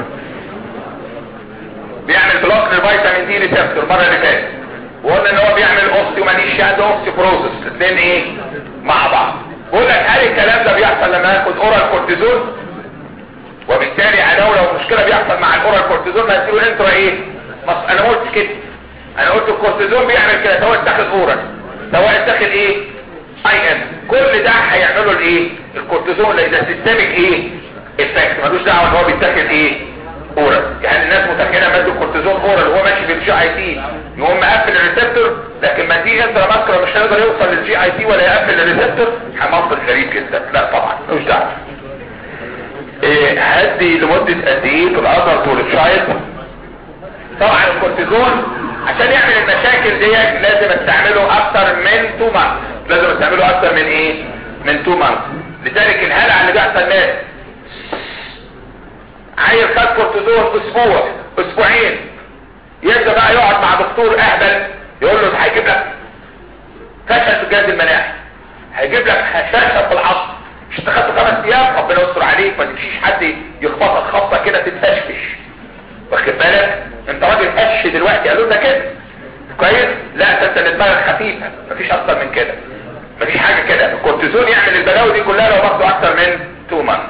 بيعمل بلوك للفيتامين دي ريسبتور المره اللي فاتت وقلنا ان هو بيعمل اوستيومانيشيا ده اوستيوبروزس الاثنين ايه مع بعض بقول لك هل الكلام ده بيحصل لما ياخد اورال كورتيزون وبالتالي انا لو مشكله بيحصل مع الاورال كورتيزون ما هتقول انترا ايه مص... انا ما قلتش كده انا قلت الكورتيزون بيعمل كده سواء اتاخد اورال سواء اتاخد ايه اي ام كل ده هيعملوا الايه الكورتيزون لان ده سيستميك ايه افكت ملوش دعوه ان هو بيتاخد ايه اورال يعني الناس متخيله ما ادوا كورتيزون اورال وهو ماشي في الجي اي تي يقوم مقفل الريسبتور لكن ما دي انترا ماسكرا مش هيقدر يوصل للجي اي تي ولا يقفل الريسبتور هيمنطق غريب جدا لا طبعا ملوش دعوه إيه هدي لمدة قد ايه في الادلت والتشايلد طبعا الكورتيزون عشان يعمل المشاكل دي لازم استعمله اكتر من 2 مانث لازم استعمله اكتر من ايه من 2 مانث لذلك الهلع اللي بيحصل ناس عيل خد كورتيزون اسبوع اسبوعين يبدا بقى يقعد مع دكتور اهبل يقول له هيجيب لك فشل في الجهاز المناعي هيجيب لك هشاشه في العصب مش انت خدت خمس ايام ربنا يستر عليك ما تمشيش حد يخبطك خبطه كده تتفشفش واخد بالك انت راجل قش دلوقتي قالوا لنا كده كويس لا انت اللي دماغك خفيفه مفيش اكتر من كده مفيش حاجه كده الكورتيزون يعمل البلاوي دي كلها لو باخده اكتر من 2 مانث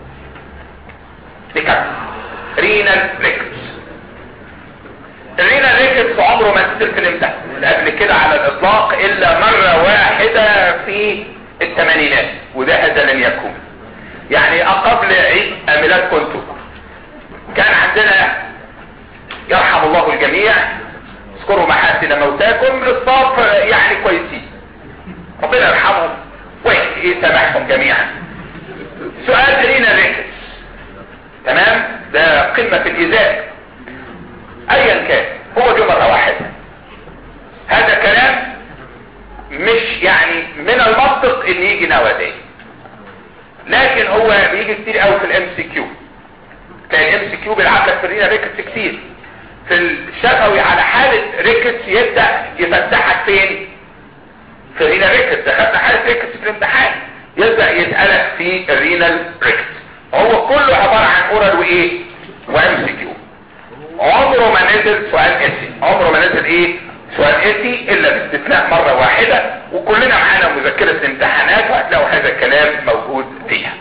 نكمل رينال ريكتس الرينال ريكتس عمره ما نزل في الامتحان قبل كده على الاطلاق الا مره واحده في الثمانينات وده هذا لن يكون يعني قبل عيد ميلاد كنتو كان عندنا يرحم الله الجميع اذكروا محاسن موتاكم الصاف يعني كويسين ربنا يرحمهم ويسامحهم جميعا سؤال رينا ريكس تمام ده قمة الإزاء ايا كان هو جه مرة واحدة هذا كلام مش يعني من المنطق ان يجي نوادي لكن هو بيجي كتير قوي في الام سي كيو تلاقي الام سي كيو بيلعب لك في الرينا ريكتس كتير في الشفوي على حالة ريكتس يبدأ يفتحك فين في الرينا ريكتس دخلنا حالة ريكتس في الامتحان يبدأ يسألك في الرينال ريكتس هو كله عبارة عن اورال وايه وام سي كيو عمره ما نزل سؤال اسي عمره ما نزل ايه سؤال اسي الا باستثناء مرة واحدة وكلنا معانا مذكرة امتحانات وهتلاقوا هذا الكلام موجود فيها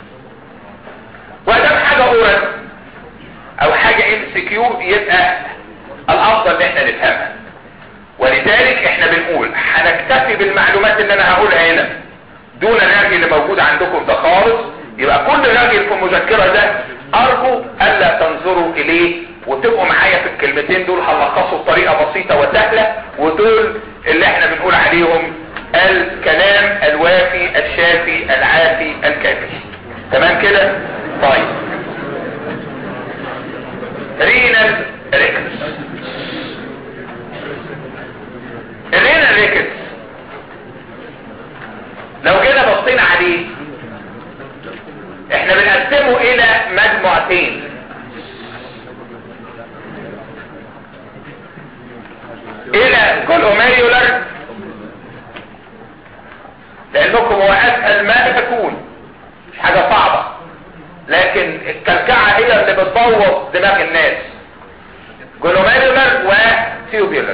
وادام حاجة اورال او حاجة ام سي كيو يبقى الافضل ان احنا نفهمها ولذلك احنا بنقول هنكتفي بالمعلومات اللي انا هقولها هنا دون الرغي اللي موجود عندكم ده خالص يبقى كل راجل في المذكرة ده ارجو الا تنظروا اليه وتبقوا معايا في الكلمتين دول هلخصوا بطريقة بسيطة وسهلة ودول اللي احنا بنقول عليهم الكلام الوافي الشافي العافي الكافي تمام كده طيب رينال ريكتس الرينال ريكتس لو جينا بصينا عليه احنا بنقسمه الى مجموعتين الى كولوميريولر لانكم هو اسهل ما يكون مش حاجة صعبة لكن الكلكعة هي اللي بتبوظ دماغ الناس جلوميرولر وتيوبيولر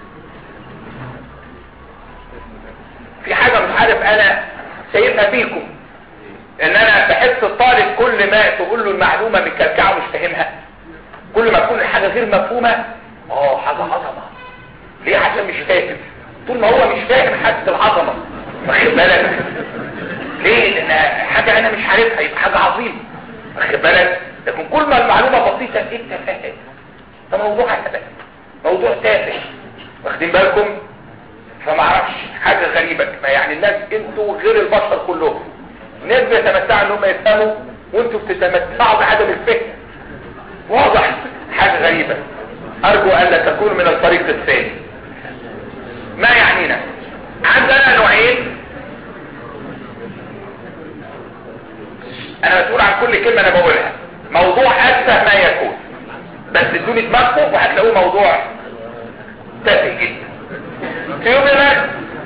في حاجة مش عارف انا سايبها فيكم ان انا بحس الطالب كل ما تقول له المعلومة من كلكعة مش فاهمها كل ما تكون الحاجة غير مفهومة اه حاجة عظمة ليه عشان مش فاهم طول ما هو مش فاهم حاسس العظمة واخد بالك ليه لان حاجة انا مش عارفها يبقى حاجة عظيمة واخد بالك لكن كل ما المعلومة بسيطة انت فاهم ده موضوع هبل موضوع تافه واخدين بالكم فما اعرفش حاجة غريبة ما يعني الناس انتوا غير البشر كلهم ناس بيتمتعوا ان هم يفهموا وانتوا بتتمتعوا بعدم الفهم واضح حاجة غريبة ارجو الا تكونوا من الفريق الثاني ما يعنينا عندنا نوعين انا مسؤول عن كل كلمة انا بقولها موضوع اتفه ما يكون بس ادوني دماغكم وهتلاقوه موضوع تافه جدا تيوبولار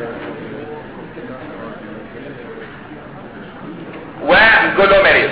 وجلوميريوس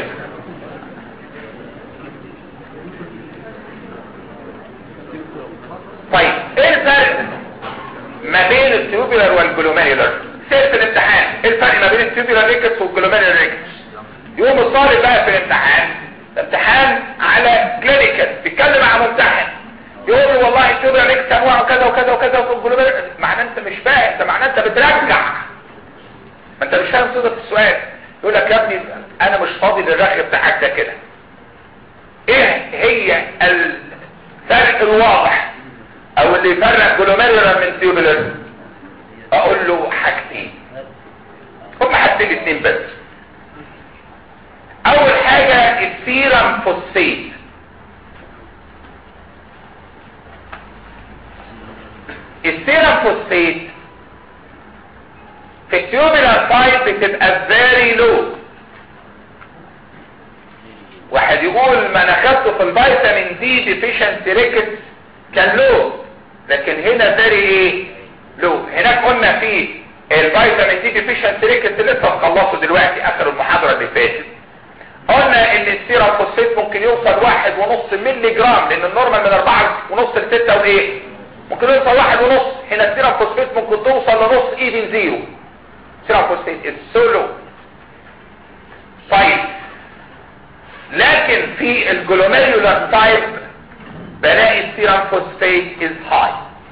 طيب ايه الفرق ما بين التيوبولار والجلوميريولار سير في الامتحان ايه الفرق ما بين التيوبولار ريكتس والجلوميريولار ريكتس يوم الطالب بقى في الامتحان امتحان على كلينيكال بيتكلم مع ممتحن يقول له والله التيوبولار ريكتس انواعه كذا وكذا وكذا والجلوميريولار معناه انت مش فاهم ده معناه انت بترجع ما انت مش فاهم صيغه السؤال يقول لك يا ابني انا مش فاضي للرغي بتاعك ده كده ايه هي الفرق الواضح او اللي يفرق جلوميرولار من تيوبولار اقول له حاجتين هم حاجتين اتنين بس اول حاجة السيرم فوسفيت السيرم فوسفيت في التيوبولار تايب بتبقى فيري لو واحد يقول ما انا خدته في الفيتامين دي ديفيشنسي ريكتس كان لو لكن هنا فيري ايه لو هناك قلنا في الفيتامين دي ديفيشنسي ريكتس لسه مخلصه دلوقتي اخر المحاضره اللي فاتت قلنا ان السيرم فوسفيت ممكن يوصل واحد ونص ملي جرام لان النورمال من اربعة ونص لستة وايه ممكن يوصل واحد ونص هنا السيرم فوسفيت ممكن توصل لنص ايفن زيرو سيرم فوسفيت السولو طيب لكن في الجلوميرولار تايب بلاقي السيرم فوسفيت از هاي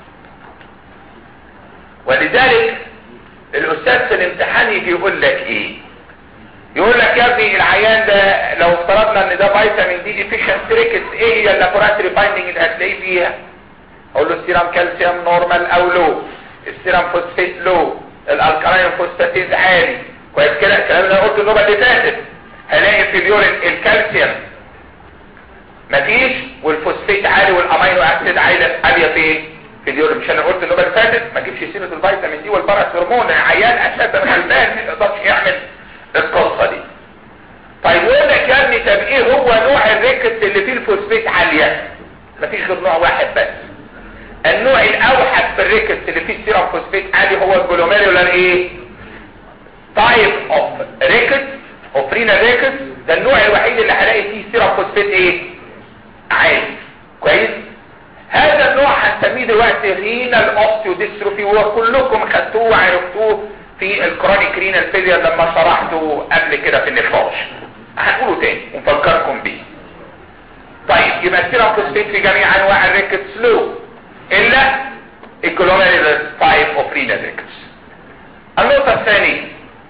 ولذلك الاستاذ في الامتحان يجي يقول لك ايه يقول لك يا ابني العيان ده لو افترضنا ان ده فيتامين دي ديفيشنسي ريكتس ايه هي اللابوراتوري بايندنج اللي هتلاقيه فيها اقول له السيرم كالسيوم نورمال او لو السيرم فوسفيت لو الالكالين فوسفاتيز عالي كويس كده الكلام اللي انا قلته النوبه اللي فاتت هلاقي في اليورين الكالسيوم مفيش والفوسفيت عالي والامينو اسيد عاليه فين في اليورين مش انا قلت النوبه اللي فاتت ما تجيبش سيره الفيتامين دي والباراثرمون العيان اساسا غلبان ما يقدرش يعمل القصه دي طيب يقول لك يا ابني طب ايه هو نوع الريكت اللي فيه الفوسفيت عاليه مفيش غير نوع واحد بس النوع الاوحد في الريكت اللي فيه السيرم فوسفيت عالي هو الجلوميرولار ايه تايب اوف ريكت اوف رينال ريكت ده النوع الوحيد اللي هلاقي فيه سيرم فوسفيت ايه عالي كويس هذا النوع هنسميه دلوقتي رينال اوستيو ديستروفي وكلكم خدتوه وعرفتوه في الكرونيك رينال فيلير لما شرحته قبل كده في النقاش هنقوله تاني ونفكركم بيه طيب يبقى السيرم فوسفيت في جميع انواع الريكتس لو الا الجلوميرولار تايب اوف رينال ريكتس النقطة الثانية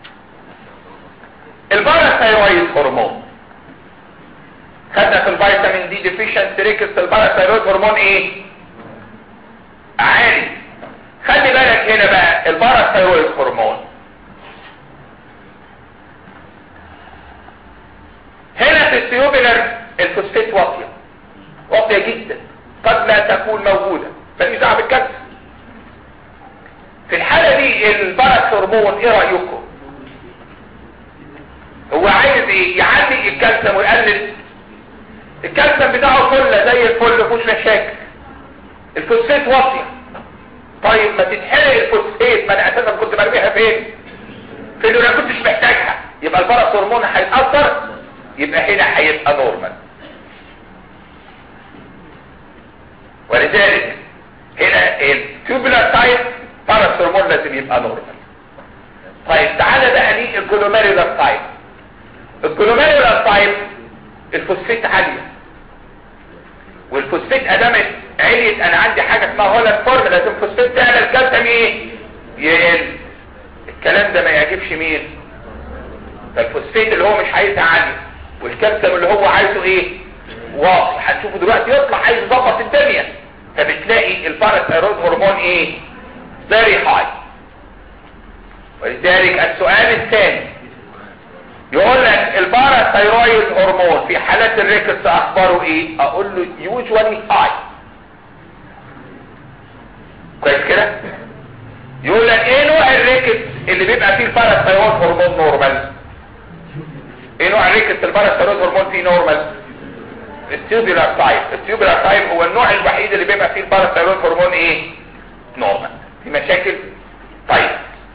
الباراثايرويد هرمون خدنا في الفيتامين دي ديفيشنسي ريكتس الباراثايرويد هرمون ايه عالي خلي بالك هنا بقى الباراثايرويد هرمون هنا في السيوبيلر الفوسفيت واطيه واطيه جدا قد لا تكون موجوده ماليش دعوه بالكبسه في الحاله دي الباراث هرمون ايه رايكم هو عايز ايه يعلي الكالسيوم ويقلل الكالسيوم بتاعه كله زي الفل مفيهوش مشاكل الفوسفيت واطيه طيب ما تتحرق الفوسفيت ما انا اساسا كنت برميها فين في اللي انا كنتش محتاجها يبقى الباراث هرمون هيتاثر يبقى هنا هيبقى نورمال ولذلك هنا التوبولار تايب باراث هرمون لازم يبقى نورمال طيب تعالى بقى ليه الجلوميرولار تايب الجلوميرولار تايب الفوسفيت عاليه والفوسفيت ادامت عليت انا عندي حاجه اسمها هولاند فورم لازم فوسفيت تعلى الكالسيوم ايه يقل الكلام ده ما يعجبش مين فالفوسفيت اللي هو مش عايزها عاليه والكالسيوم اللي هو عايزه ايه واطي هتشوفه دلوقتي يطلع عايز يظبط الدنيا فبتلاقي الباراثايرويد هرمون ايه فيري هاي ولذلك السؤال الثاني يقول لك الباراثايرويد هرمون في حالات الريكتس اخباره ايه اقول له يوجوالي هاي كويس كده يقول لك ايه نوع الريكتس اللي بيبقى فيه الباراثايرويد هرمون نورمال ايه نوع الريكس الباراثيرويد هرمون فيه نورمال التيوبولار تايب التيوبولار تايب هو النوع الوحيد اللي بيبقى فيه الباراثيرويد هرمون ايه نورمال في مشاكل طيب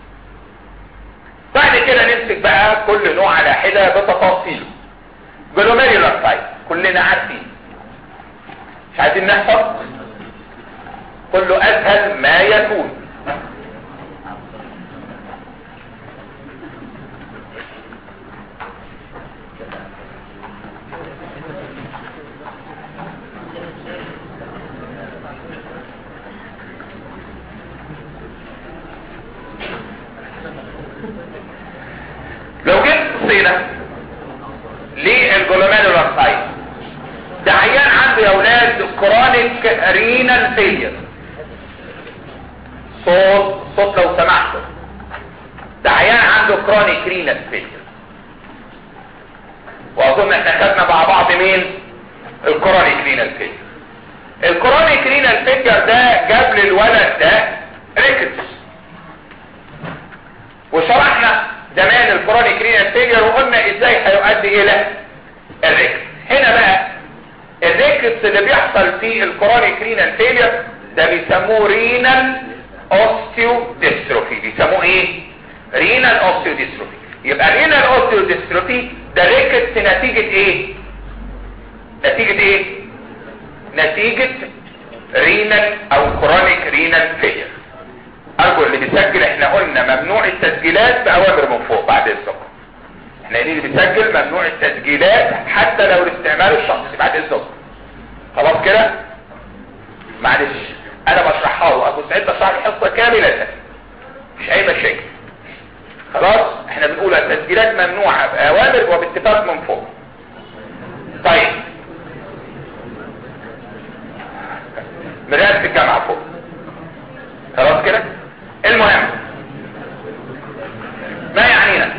بعد كده نمسك بقى كل نوع على حده بتفاصيله جلوميرولار تايب كلنا عارفين مش عايزين نحفظ كله اسهل ما يكون لو جبت صينة للجلوميرولار تايب ده عيان عنده يا اولاد كرونيك رينال فيلير صوت صوت لو سمحتوا ده عيان عنده كرونيك رينال فيلير واظن احنا خدنا مع بعض مين الكرونيك رينال فيلير الكرونيك رينال فيلير ده جاب للولد ده ريكتس وشرحنا زمان الكرونيك رينال فيلير وقلنا ازاي هيؤدي الى الريكتس هنا بقى الريكتس اللي بيحصل في الكرونيك رينال فيلير ده بيسموه رينال اوستيو ديستروفي بيسموه ايه رينال اوستيو ديستروفي يبقى رينال اوستيو ديستروفي ده ريكتس نتيجة ايه نتيجة ايه نتيجة رينال او كرونيك رينال فيلير ارجو اللي بيسجل احنا قلنا ممنوع التسجيلات باوامر من فوق بعد اذنكم احنا اللي بيسجل ممنوع التسجيلات حتى لو الاستعمال الشخصي بعد اذنكم خلاص كده معلش انا بشرحها له ابو سعيد بشرح الحصه كامله مش اي مشاكل خلاص احنا بنقول التسجيلات ممنوعه باوامر وباتفاق من فوق طيب من رئاسه الجامعه فوق خلاص كده المهم ما يعنينا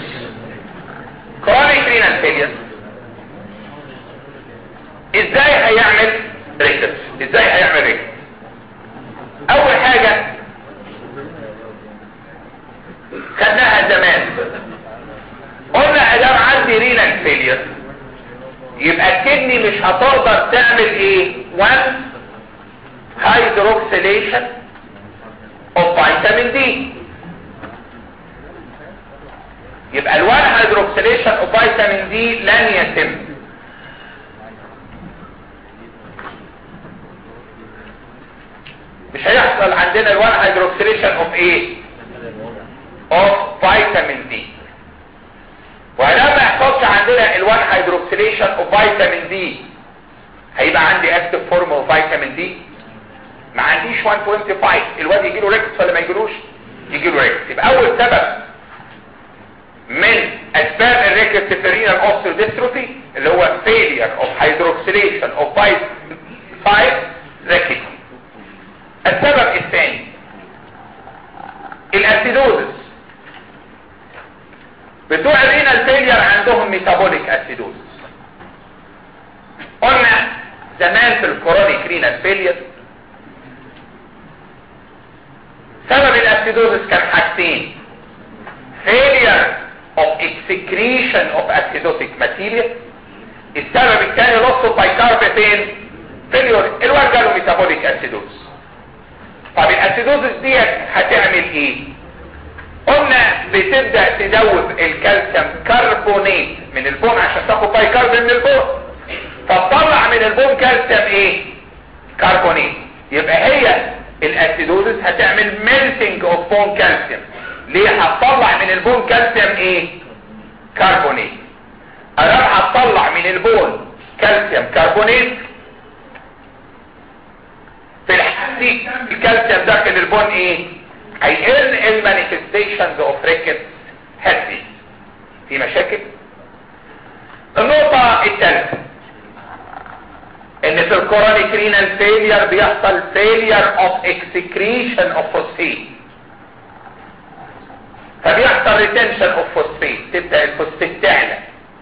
كرونيك رينال فيلير ازاي هيعمل ريكتس ازاي هيعمل ريكتس اول حاجة خدناها زمان قلنا ادام عندي رينال فيلير يبقى الكدني مش هتقدر تعمل ايه 1 هيدروكسيليشن اوف فيتامين دي يبقى الوان هيدروكسيليشن اوف فيتامين دي لن يتم مش هيحصل عندنا الوان هيدروكسيليشن اوف ايه اوف فيتامين دي ولما يحصلش عندنا الوان هيدروكسيليشن اوف فيتامين دي هيبقى عندي اكتف فورم اوف فيتامين دي ما عنديش 1.5 الواد يجي له ريكس ولا ما يجيلوش يجي له ريكس يبقى اول سبب من اسباب الريكس في الرينال اوستيوديستروفي اللي هو failure of hydroxylation of vitamin 5 ريكس السبب الثاني الاسيدوزس بتوع الرينال فيلير عندهم ميتابوليك اسيدوزس قلنا زمان في الكورونيك رينال فيلير سبب الاسيدوزس كان حاجتين failure of excretion of acidotic material السبب الثاني loss of bicarb فين failure الواد جاله ميتابوليك اسيدوز طب الاسيدوزس ديت هتعمل ايه قلنا بتبدا تدوب الكالسيوم كربونات من البون عشان تاخد بايكارب من البون فتطلع من البون كالسيوم ايه كربونات يبقى هي الاسيدوزس هتعمل ميلتنج اوف بون كالسيوم ليه هتطلع من البون كالسيوم ايه كربونات ادام هتطلع من البون كالسيوم كربونات في الحالة دي الكالسيوم داخل البون ايه هيقل المانيفستيشنز اوف ريكت هيلثي في مشاكل النقطة الثالثة ان في الكورونيك رينال فيلير بيحصل فيلير اوف اكسكريشن اوف فوسفيت فبيحصل ريتنشن اوف فوسفيت تبدا الفوسفيت تعلى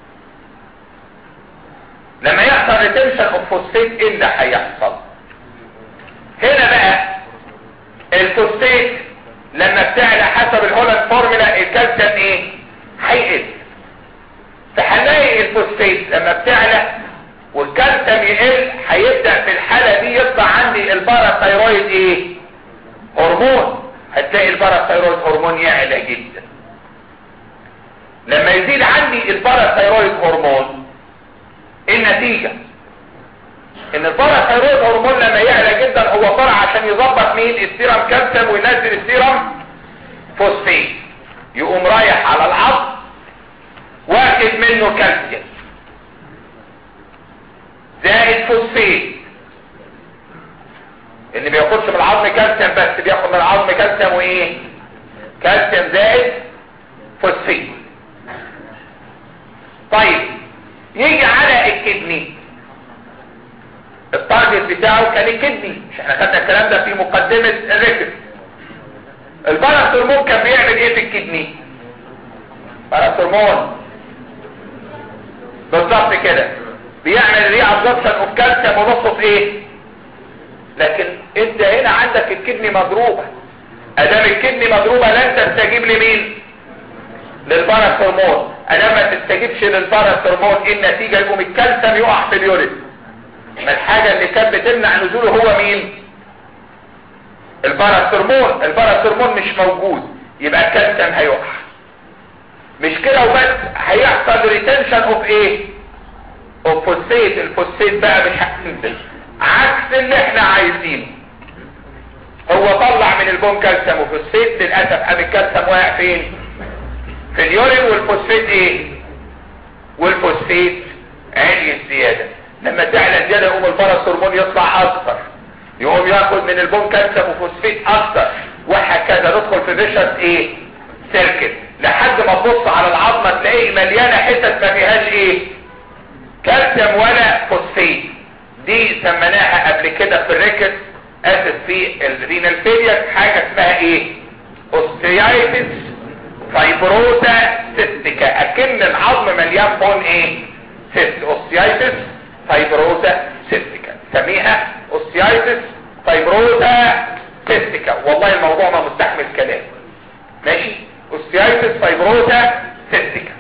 لما يحصل ريتنشن اوف فوسفيت ايه اللي هيحصل هنا بقى الفوسفيت لما بتعلى حسب الهولاند فورمولا الكالسيوم ايه هيقل في حالات الفوسفات لما بتعلى والكالسيوم يقل هيبدا في الحاله دي يطلع عندي الباراثايرويد ايه هرمون هتلاقي الباراثايرويد هرمون يعلى جدا لما يزيد عندي الباراثايرويد هرمون النتيجة ان الباراثايرويد هرمون لما يعلى جدا هو طلع عشان يظبط مين السيرم كالسيوم وينزل السيرم فوسفيت يقوم رايح على العظم واخد منه كالسيوم زائد فوسفيت اللي بياخدش من العظم كالسيوم بس بياخد من العظم كالسيوم وايه كالسيوم زائد فوسفيت طيب يجي على الكدني التارجت بتاعه كان الكدني مش احنا خدنا الكلام ده في مقدمة الركب الباراثرمون كان بيعمل ايه في الكدني باراثرمون بالظبط كده بيعمل ري ابزوربشن اوف كالسيوم ونصه في ايه لكن انت هنا عندك الكدني مضروبه ادام الكدني مضروبه لن تستجيب لمين للباراثرمون ادام ما تستجيبش للباراثرمون ايه النتيجه يقوم الكالسيوم يقع في اليورين ما الحاجه اللي كانت بتمنع نزوله هو مين الباراثرمون الباراثرمون مش موجود يبقى الكالسيوم هيقع مش كده وبس هيحصل ريتنشن اوف ايه اوف فوسفيت الفوسفيت بقى مش هتنزل عكس اللي احنا عايزينه هو طلع من البون كالسيوم وفوسفيت للاسف قام الكالسيوم واقع فين في اليورين والفوسفيت ايه والفوسفيت عالي الزياده لما تعلى زياده يقوم الباراثرمون يطلع اكتر يقوم ياخد من البون كالسيوم وفوسفيت اكتر وهكذا ندخل في فيشس ايه سيركت لحد ما تبص على العظمه تلاقيه مليانه حتت ما فيهاش ايه كالسيوم ولا فوسفيت دي سميناها قبل كده في الريكت اسف في الرينال فيلير حاجه اسمها ايه اوستيايتس فايبروزا سيستيكا اكن العظم مليان بون ايه سيست اوستيايتس فايبروزا سيستيكا سميها اوستيايتس فايبروزا سيستيكا والله الموضوع ما مستحمل كلام ماشي اوستيايتس فايبروزا سيستيكا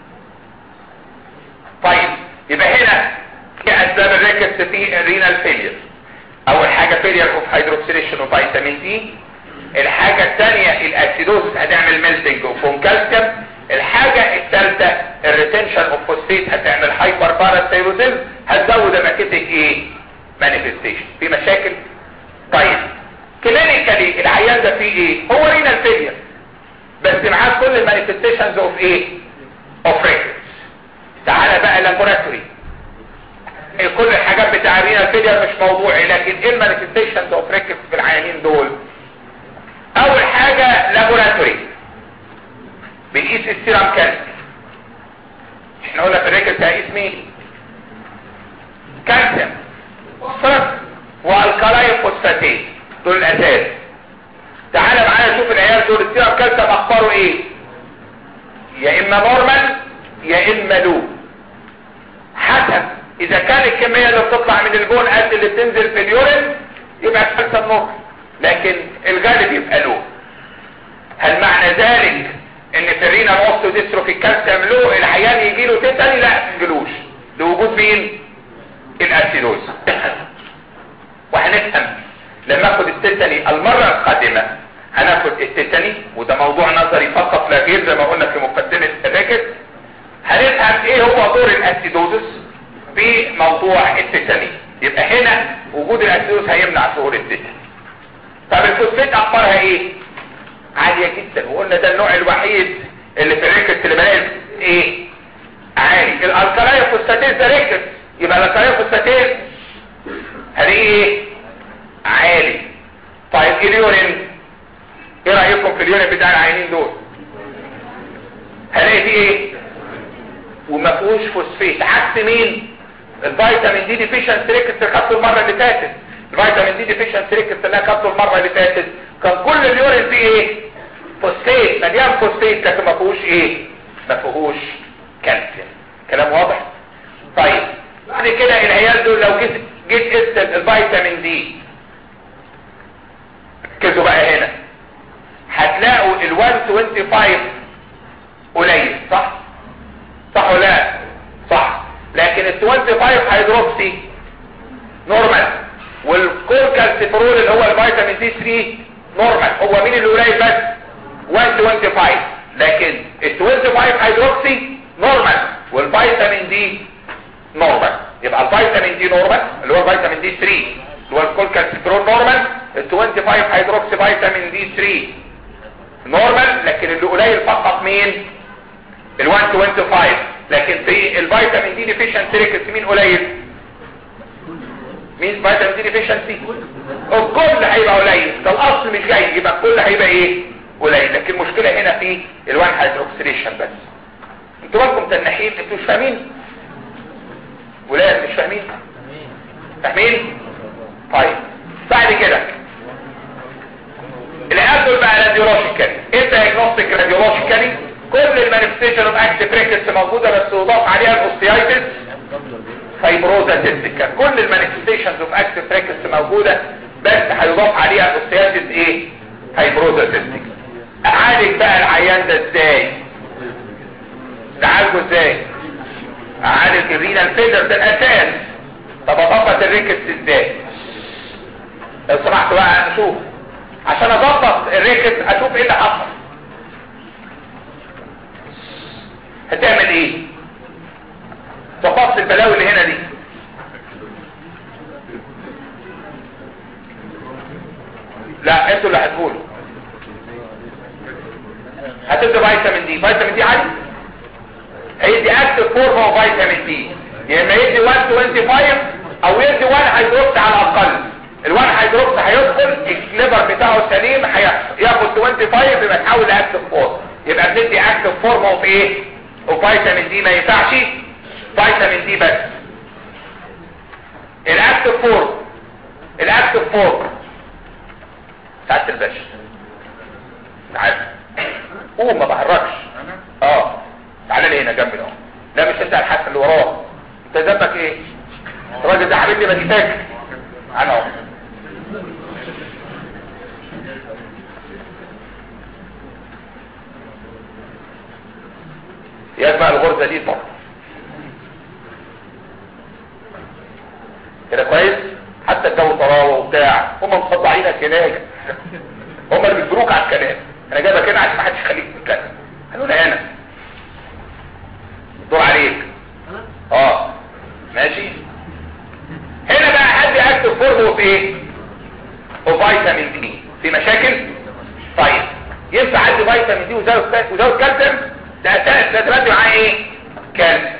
طيب يبقى هنا في اسباب الريكتس في الرينال فيلير اول حاجه فيلير اوف هيدروكسيليشن اوف فيتامين دي الحاجه الثانيه الاسيدوز هتعمل ميلتنج اوف كالسيوم الحاجه الثالثه الريتنشن اوف فوسفيت هتعمل هايبر باراثايروزيزم هتزود ماكيتك ايه مانيفستيشن في مشاكل طيب كلينيكالي العيان ده فيه ايه هو رينال فيلير بس معاه كل المانيفستيشنز اوف ايه اوف ريكتس تعالى بقى لابوراتوري كل الحاجات بتاع الرينال فيلير مش موضوعي لكن ايه المانيفستيشنز اوف ريكتس في العيانين دول اول حاجة لابوراتوري بنقيس السيرم كالسيوم احنا قلنا في الريكتس هقيس مين كالسيوم فوسفورس والكالاين فوسفاتيت دول الاساس تعالى معايا شوف العيال دول السيرم كالسيوم اخباره ايه يا اما نورمال يا اما لو حسب اذا كان الكمية اللي بتطلع من البون قد اللي بتنزل في اليورين يبقى الكالسيوم نورمال لكن الغالب يبقى لو هل معنى ذلك ان في الرينا موستو ديستروفي الكالسيوم لو العيان يجي له تيتاني لا تجلوش لوجود مين الاسيدوز وهنفهم لما اخد التيتاني المرة القادمة هناخد التيتاني وده موضوع نظري فقط لا غير زي ما قلنا في مقدمة الريكت هنفهم ايه هو دور الاسيدوزس في موضوع التيتاني يبقى هنا وجود الاسيدوز هيمنع ظهور التيتاني طب الفوسفيت اخبارها ايه عالية جدا وقلنا ده النوع الوحيد اللي في الريكت اللي بلاقي ايه عالي الالكالاين فوسفاتيز ده ريكت يبقى الالكالاين فوسفاتيز هلاقيه ايه عالي طيب اليورين ايه رايكم في اليورين بتاع العينين دول هلاقي فيه ايه وما فيهوش فوسفيت عكس مين الفيتامين دي ديفيشنسي ريكت اللي خدته المره اللي فاتت الفيتامين دي ديفيشنسي ريكت اللي انا خدته المره اللي فاتت كان كل اليورين فيه ايه فوسفيت مليان فوسفيت لكن ما فيهوش ايه ما فيهوش كالسيوم كلام واضح طيب بعد كده العيال دول لو جيت جيت قست الفيتامين دي ركزوا بقى هنا هتلاقوا ال 125 قليل صح صح ولا لا؟ صح لكن ال 25 هيدروكسي نورمال والكولكالسيفرول اللي هو الفيتامين دي 3 نورمال هو مين اللي قليل بس 125 لكن ال 25 هيدروكسي نورمال والفيتامين دي نورمال يبقى الفيتامين دي نورمال اللي هو الفيتامين دي 3 اللي هو الكولكالسيفرول نورمال ال 25 هيدروكسي فيتامين دي 3 نورمال لكن اللي قليل فقط مين ال 125 لكن في الفيتامين دي ديفيشنسي ريكس مين قليل مين فيتامين دي ديفيشنسي الكل هيبقى قليل ده الاصل مش جاي يبقى الكل هيبقى ايه قليل لكن المشكله هنا في الوان هيدروكسيليشن بس انتوا بالكم تنحين انتوا مش فاهمين ولاد مش فاهمين فاهمين طيب بعد كده الادول بقى راديولوجيكالي ايه دايجنوستيك راديولوجيكالي كل المانيفستيشن اوف اكتيف ريكتس موجوده بس يضاف عليها الاوستيايتس فايبروزا تستيكا كل المانيفستيشنز اوف اكتيف ريكتس موجوده بس هيضاف عليها الاوستيايتس ايه فايبروزا تستيكا اعالج بقى العيان ده ازاي نعالجه ازاي اعالج الرينال فيلر ده الاساس طب اضبط الريكتس ازاي لو سمحت بقى نشوف عشان اضبط الريكتس اشوف ايه اللي حصل هتعمل ايه تقص البلاوي اللي هنا دي لا انتوا اللي هتقولوا هتدي فيتامين دي فيتامين دي عالي هيدي اكتف فورم اوف فيتامين دي يا اما يدي 125 او يدي 1 هيدروكس على الاقل ال1 هيدروكس هيدخل الليفر بتاعه سليم هياخد 25 يبقى تحول لاكتف فورم يبقى بندي اكتف فورم اوف ايه وفيتامين دي ما ينفعش فيتامين دي بس الاكتف فورم الاكتف فورم سعاده الباشا تعال قوم ما بحركش اه تعالى لي هنا جنبي اهو لا مش انت الحسن اللي وراه انت ذنبك ايه الراجل ده حبيبي ما دي فاكر انا اهو يجمع الغرزة دي طبعا كده كويس حتى الجو طراوه وبتاع هم مصدعينك هناك هم اللي بيجبروك على الكلام انا جايبك هنا عشان ما حدش يخليك تتكلم قالوا لي انا الدور عليك اه ماشي هنا بقى حد اكتب فورمه في ايه وفيتامين دي في مشاكل طيب ينفع عندي فيتامين دي وزود وزود كالسيوم ده اساس ده تبدي معاه ايه كالسيوم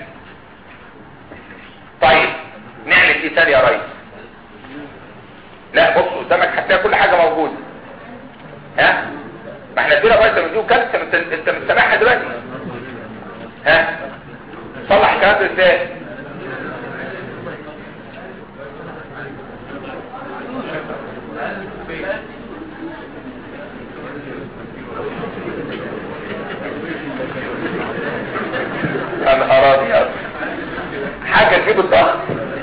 طيب نعمل ايه تاني يا ريس لا بص قدامك هتلاقي كل حاجه موجوده ها ما احنا ادينا فيتامين دي وكالسيوم انت انت مش سامعها دلوقتي ها صلح الكلام ده ازاي نهار ابيض حاجه تجيب الضغط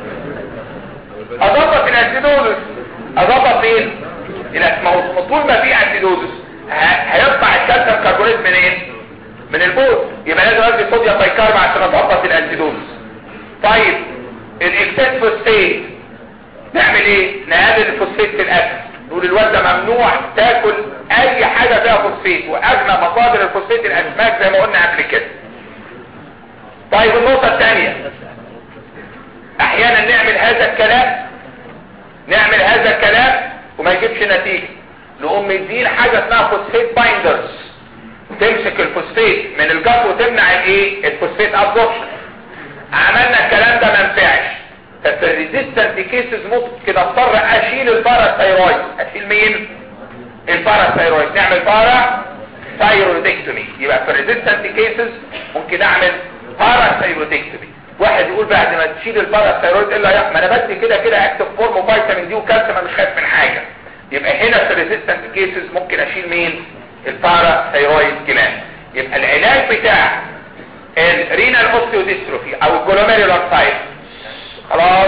اضبط الاسيدوزس اضبط مين ما هو طول ما في اسيدوزس هيطلع الكالسيوم كربونات منين من البول يبقى لازم ادي صوديوم بايكارب عشان اضبط الاسيدوزس طيب الاكسات فوسفيت نعمل ايه نقلل الفوسفيت في الاكل نقول الواد ده ممنوع تاكل اي حاجه فيها فوسفيت واغنى مصادر الفوسفيت الاسماك زي ما قلنا قبل كده طيب النقطة الثانية احيانا نعمل هذا الكلام نعمل هذا الكلام وما يجيبش نتيجة نقوم مدين حاجة اسمها فوسفيت بايندرز تمسك الفوسفيت من الجف وتمنع الايه الفوسفيت ابزوربشن عملنا الكلام ده ما نفعش ففي الريزيستنت كيسز ممكن اضطر اشيل الباراثايرويد اشيل مين الباراثايرويد نعمل بارا ثايرويدكتومي يبقى في الريزيستنت كيسز ممكن اعمل باراثايرويدكتومي واحد يقول بعد ما تشيل الباراثايرويد ايه اللي هيحصل ما انا بدي كده كده اكتف فورم وفيتامين دي وكالسيوم مش خايف من حاجه يبقى هنا في الريزيستنت كيسز ممكن اشيل مين الباراثايرويد جلاند يبقى العلاج بتاع الرينال اوستيوديستروفي او الجلوميرولار سايت خلاص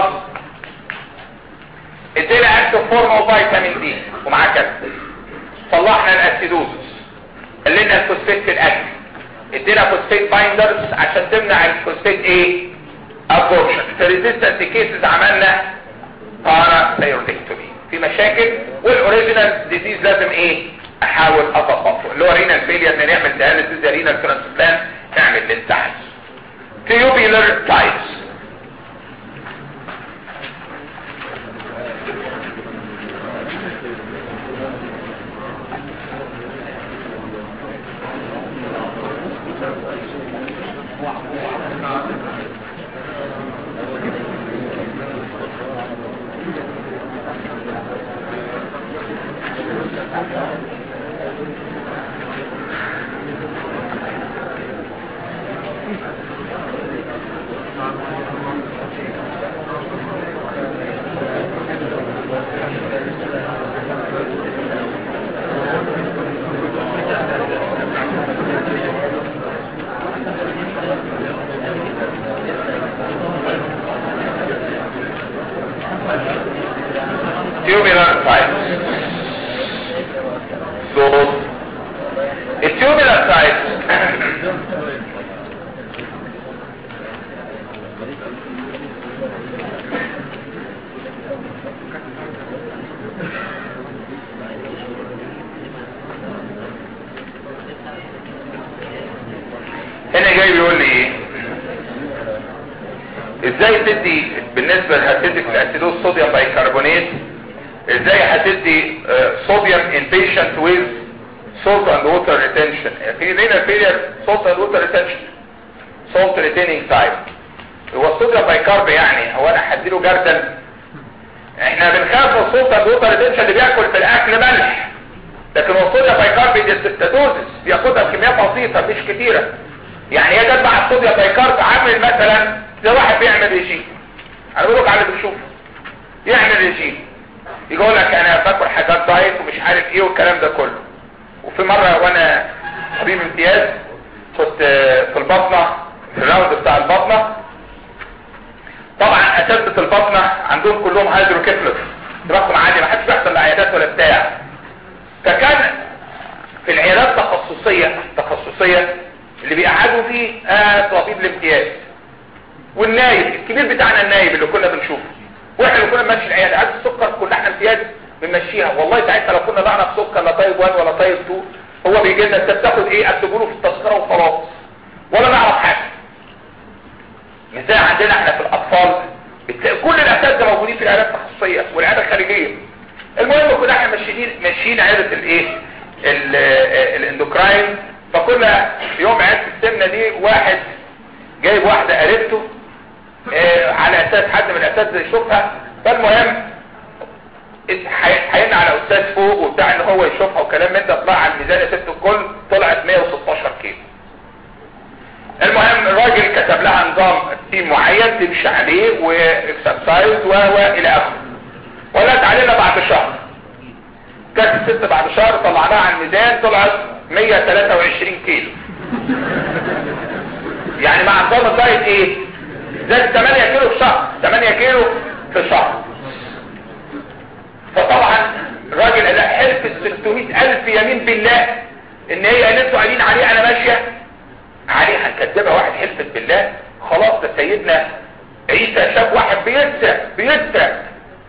ادينا اكتف فورم وفيتامين دي ومعاه كالسيوم صلحنا الاسيدوزس قللنا الفوسفيت في الاكل ادينا فوسفيت بايندرز عشان تمنع الفوسفيت ايه ابورشن في ريزيستنت كيسز عملنا بارا ثيرويدكتومي في مشاكل والاوريجينال ديزيز لازم ايه احاول اضبطه اللي هو رينال فيلير ان نعمل دياليسيس يا رينال ترانسبلانت نعمل اللي انت عايزه تيوبيلر تايبس tubular types. So, a tubular type هنا جاي بيقول لي ايه ازاي تدي بالنسبة لهتديك الاسيدوز صوديوم بايكربونات ازاي هتدي صوديوم ان بيشنت ويز salt and water retention في renal failure salt and water retention salt retaining type هو الصوديوم بايكارب يعني هو انا هديله جردل احنا بنخاف من السولت اند ووتر ريتنشن اللي بياكل في الاكل ملح لكن هو الصوديوم بايكارب دي دوزس بياخدها بكميات بسيطه مش كتيره يعني هي جت مع الصوديوم بايكارب عامل مثلا زي واحد بيعمل ريجيم انا بقول لك على اللي بتشوفه يعمل ريجيم يقول لك انا باكل حاجات دايت ومش عارف ايه والكلام ده كله وفي مرة وانا طبيب امتياز كنت في البطنة في الراوند بتاع البطنة طبعا اساتذة البطنة عندهم كلهم هيدروكيفلس رقم عادي ما حدش بيحصل لعيادات ولا بتاع فكان في العيادات التخصصية التخصصية اللي بيقعدوا فيه آه طبيب الامتياز والنايب الكبير بتاعنا النايب اللي كنا بنشوفه واحنا اللي كنا بنمشي العيادة عاد السكر كنا احنا امتياز بنمشيها والله ساعتها لو كنا ضعنا في سكر لا طيب 1 ولا طيب 2 هو بيجي لنا انت بتاخد ايه اكتبوا له في التذكره وخلاص ولا نعرف حاجه مش زي عندنا احنا في الاطفال بتلاقي كل الاساتذه موجودين في العيادات التخصصيه والعيادات الخارجيه المهم كنا احنا ماشيين ماشيين عياده الايه الاندوكراين فكنا يوم عياده السمنه دي واحد جايب واحده قريبته اه على اساس حد من الاساتذه يشوفها فالمهم حينا على استاذ فوق وبتاع ان هو يشوفها وكلام من ده طلع على الميزان يا ست الكل طلعت 116 كيلو المهم الراجل كتب لها نظام تيم معين تمشي عليه واكسرسايز و الى اخره ولات علينا بعد شهر جت الست بعد شهر طلعناها على الميزان طلعت 123 كيلو يعني مع نظام الدايت ايه زاد 8 كيلو في شهر 8 كيلو في شهر فطبعا الراجل قال حلف 600 الف يمين بالله ان هي اللي انتوا قايلين عليه انا ماشيه عليها كدبها واحد حلفت بالله خلاص ده سيدنا عيسى شاف واحد بيسرق بيسرق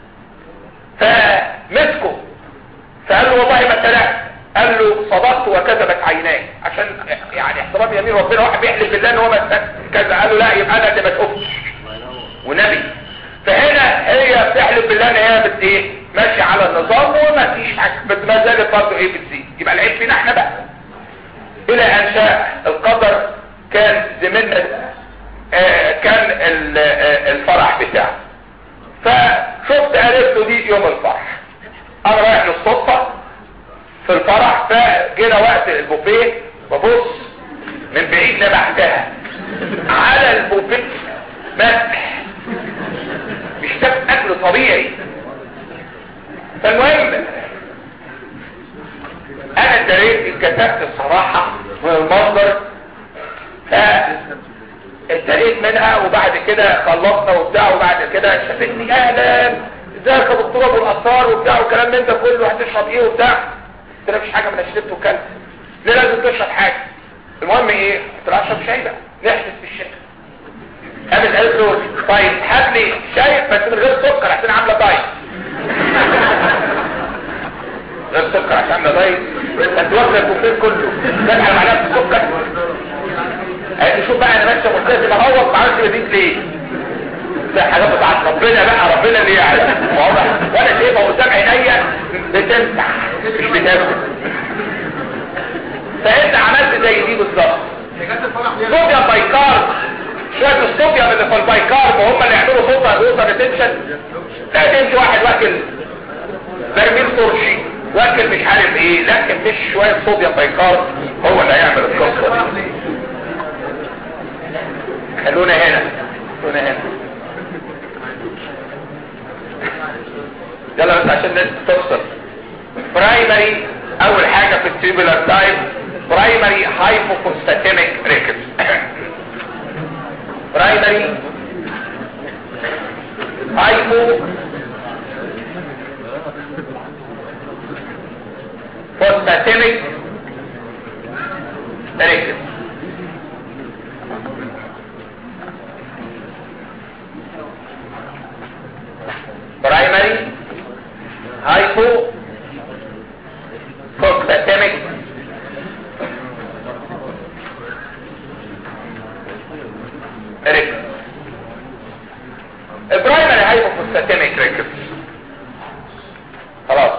فمسكه فقال له والله ما سرقت قال له صدقت وكذبت عيناي عشان يعني احترام يمين ربنا واحد بيحلف بالله ان هو ما كذا قال له لا يبقى انا اللي ما تقفش ونبي فهنا هي بتحلف بالله ان هي بت ايه ماشي على النظام وما فيش حاجه ما زالت برضه ايه بتزيد يبقى العيب فينا احنا بقى الى ان شاء القدر كان زميلنا آه كان آه الفرح بتاعه فشفت قريبته دي يوم الفرح انا رايح للصدفه في الفرح فجينا وقت البوفيه ببص من بعيد لبحتها على البوفيه مسح مش ده اكل طبيعي فالمهم انا اتدريت اتكتبت الصراحة من المصدر فاتدريت منها وبعد كده خلصنا وبتاع وبعد كده شافتني اهلا ازيك يا دكتور ابو الاثار وبتاع وكلام من ده كله هتشرب ايه وبتاع قلت لها مفيش حاجه من شربت وكلت ليه لازم تشرب حاجه المهم ايه قلت لها اشرب شاي بقى نحدث في الشتاء قامت قالت له طيب هات لي شاي بس من غير سكر عشان عامله دايت غير سكر عشان عامله دايت انت واخده الكوفير كله دافع معلقه السكر قالت لي شوف بقى انا ماشيه ملتزمه اهوت ما عملتش بزيد ليه ده حاجات بتاعت ربنا بقى ربنا اللي يعلم واضح وانا شايفها قدام عينيا بتمسح مش بتاكل فانت عملت زي دي بالظبط صوديوم بايكارب شويه الصوديوم اللي في البايكارب هم اللي يعملوا صوت ووتر ريتنشن لا انت واحد واكل برميل ترشي واكل مش عارف ايه لكن مش شويه صوديوم بايكارب هو اللي هيعمل القصه دي خلونا هنا خلونا هنا يلا بس عشان الناس تفصل برايمري اول حاجة في التيبولار تايب برايمري هايبوكوستاتيميك ريكبس برايمري هايبو فوستاتيميك ريكبس برايمري هايبو كوكساتيميك ريكس البرايمري هايبو كوكساتيميك ريكس خلاص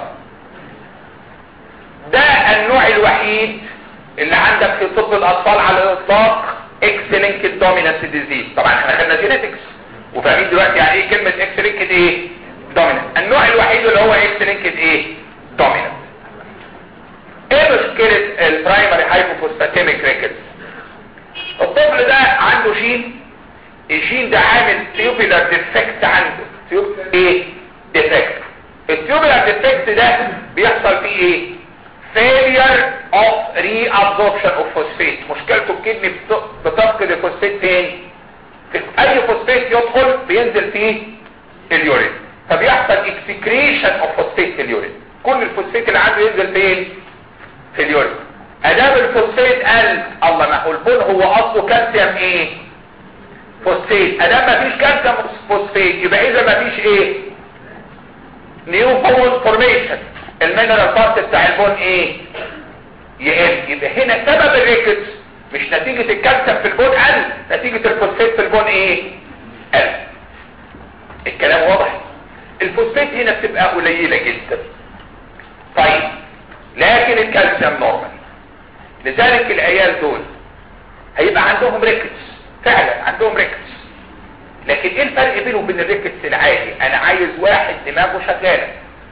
ده النوع الوحيد اللي عندك في طب الاطفال على الاطلاق اكس لينكد دومينانت ديزيز طبعا احنا خدنا جينيتكس وفاهمين دلوقتي يعني ايه كلمه اكس لينكد ايه دومينانت النوع الوحيد اللي هو اكس لينكد ايه دومينانت ايه مشكله البرايمري هايبوفوسفاتيميك ريكتس الطفل ده عنده جين الجين ده عامل تيوبولار ديفكت عنده تيوب ايه ديفكت التيوبولار ديفكت ده بيحصل فيه ايه failure of reabsorption of phosphate مشكلته الكدني بتفقد الفوسفات فين في اي فوسفات يدخل بينزل فيه اليورين فبيحصل اكسكريشن اوف فوسفات في اليورين كل الفوسفات اللي عنده ينزل فين في اليورين ادام الفوسفات قل الله ما هو البن هو اصله كالسيوم ايه فوسفات ادام ما فيش كالسيوم فوسفات يبقى اذا ما فيش ايه نيو بون فورميشن المينرال بارت بتاع البون ايه يقل يبقى هنا سبب الريكتس مش نتيجة الكالسيوم في البون قل نتيجة الفوسفات في البون ايه قل الكلام واضح الفوسفات هنا بتبقى قليلة جدا طيب لكن الكالسيوم نورمال لذلك العيال دول هيبقى عندهم ريكتس فعلا عندهم ريكتس لكن ايه الفرق بينه وبين الريكتس العادي انا عايز واحد دماغه شغاله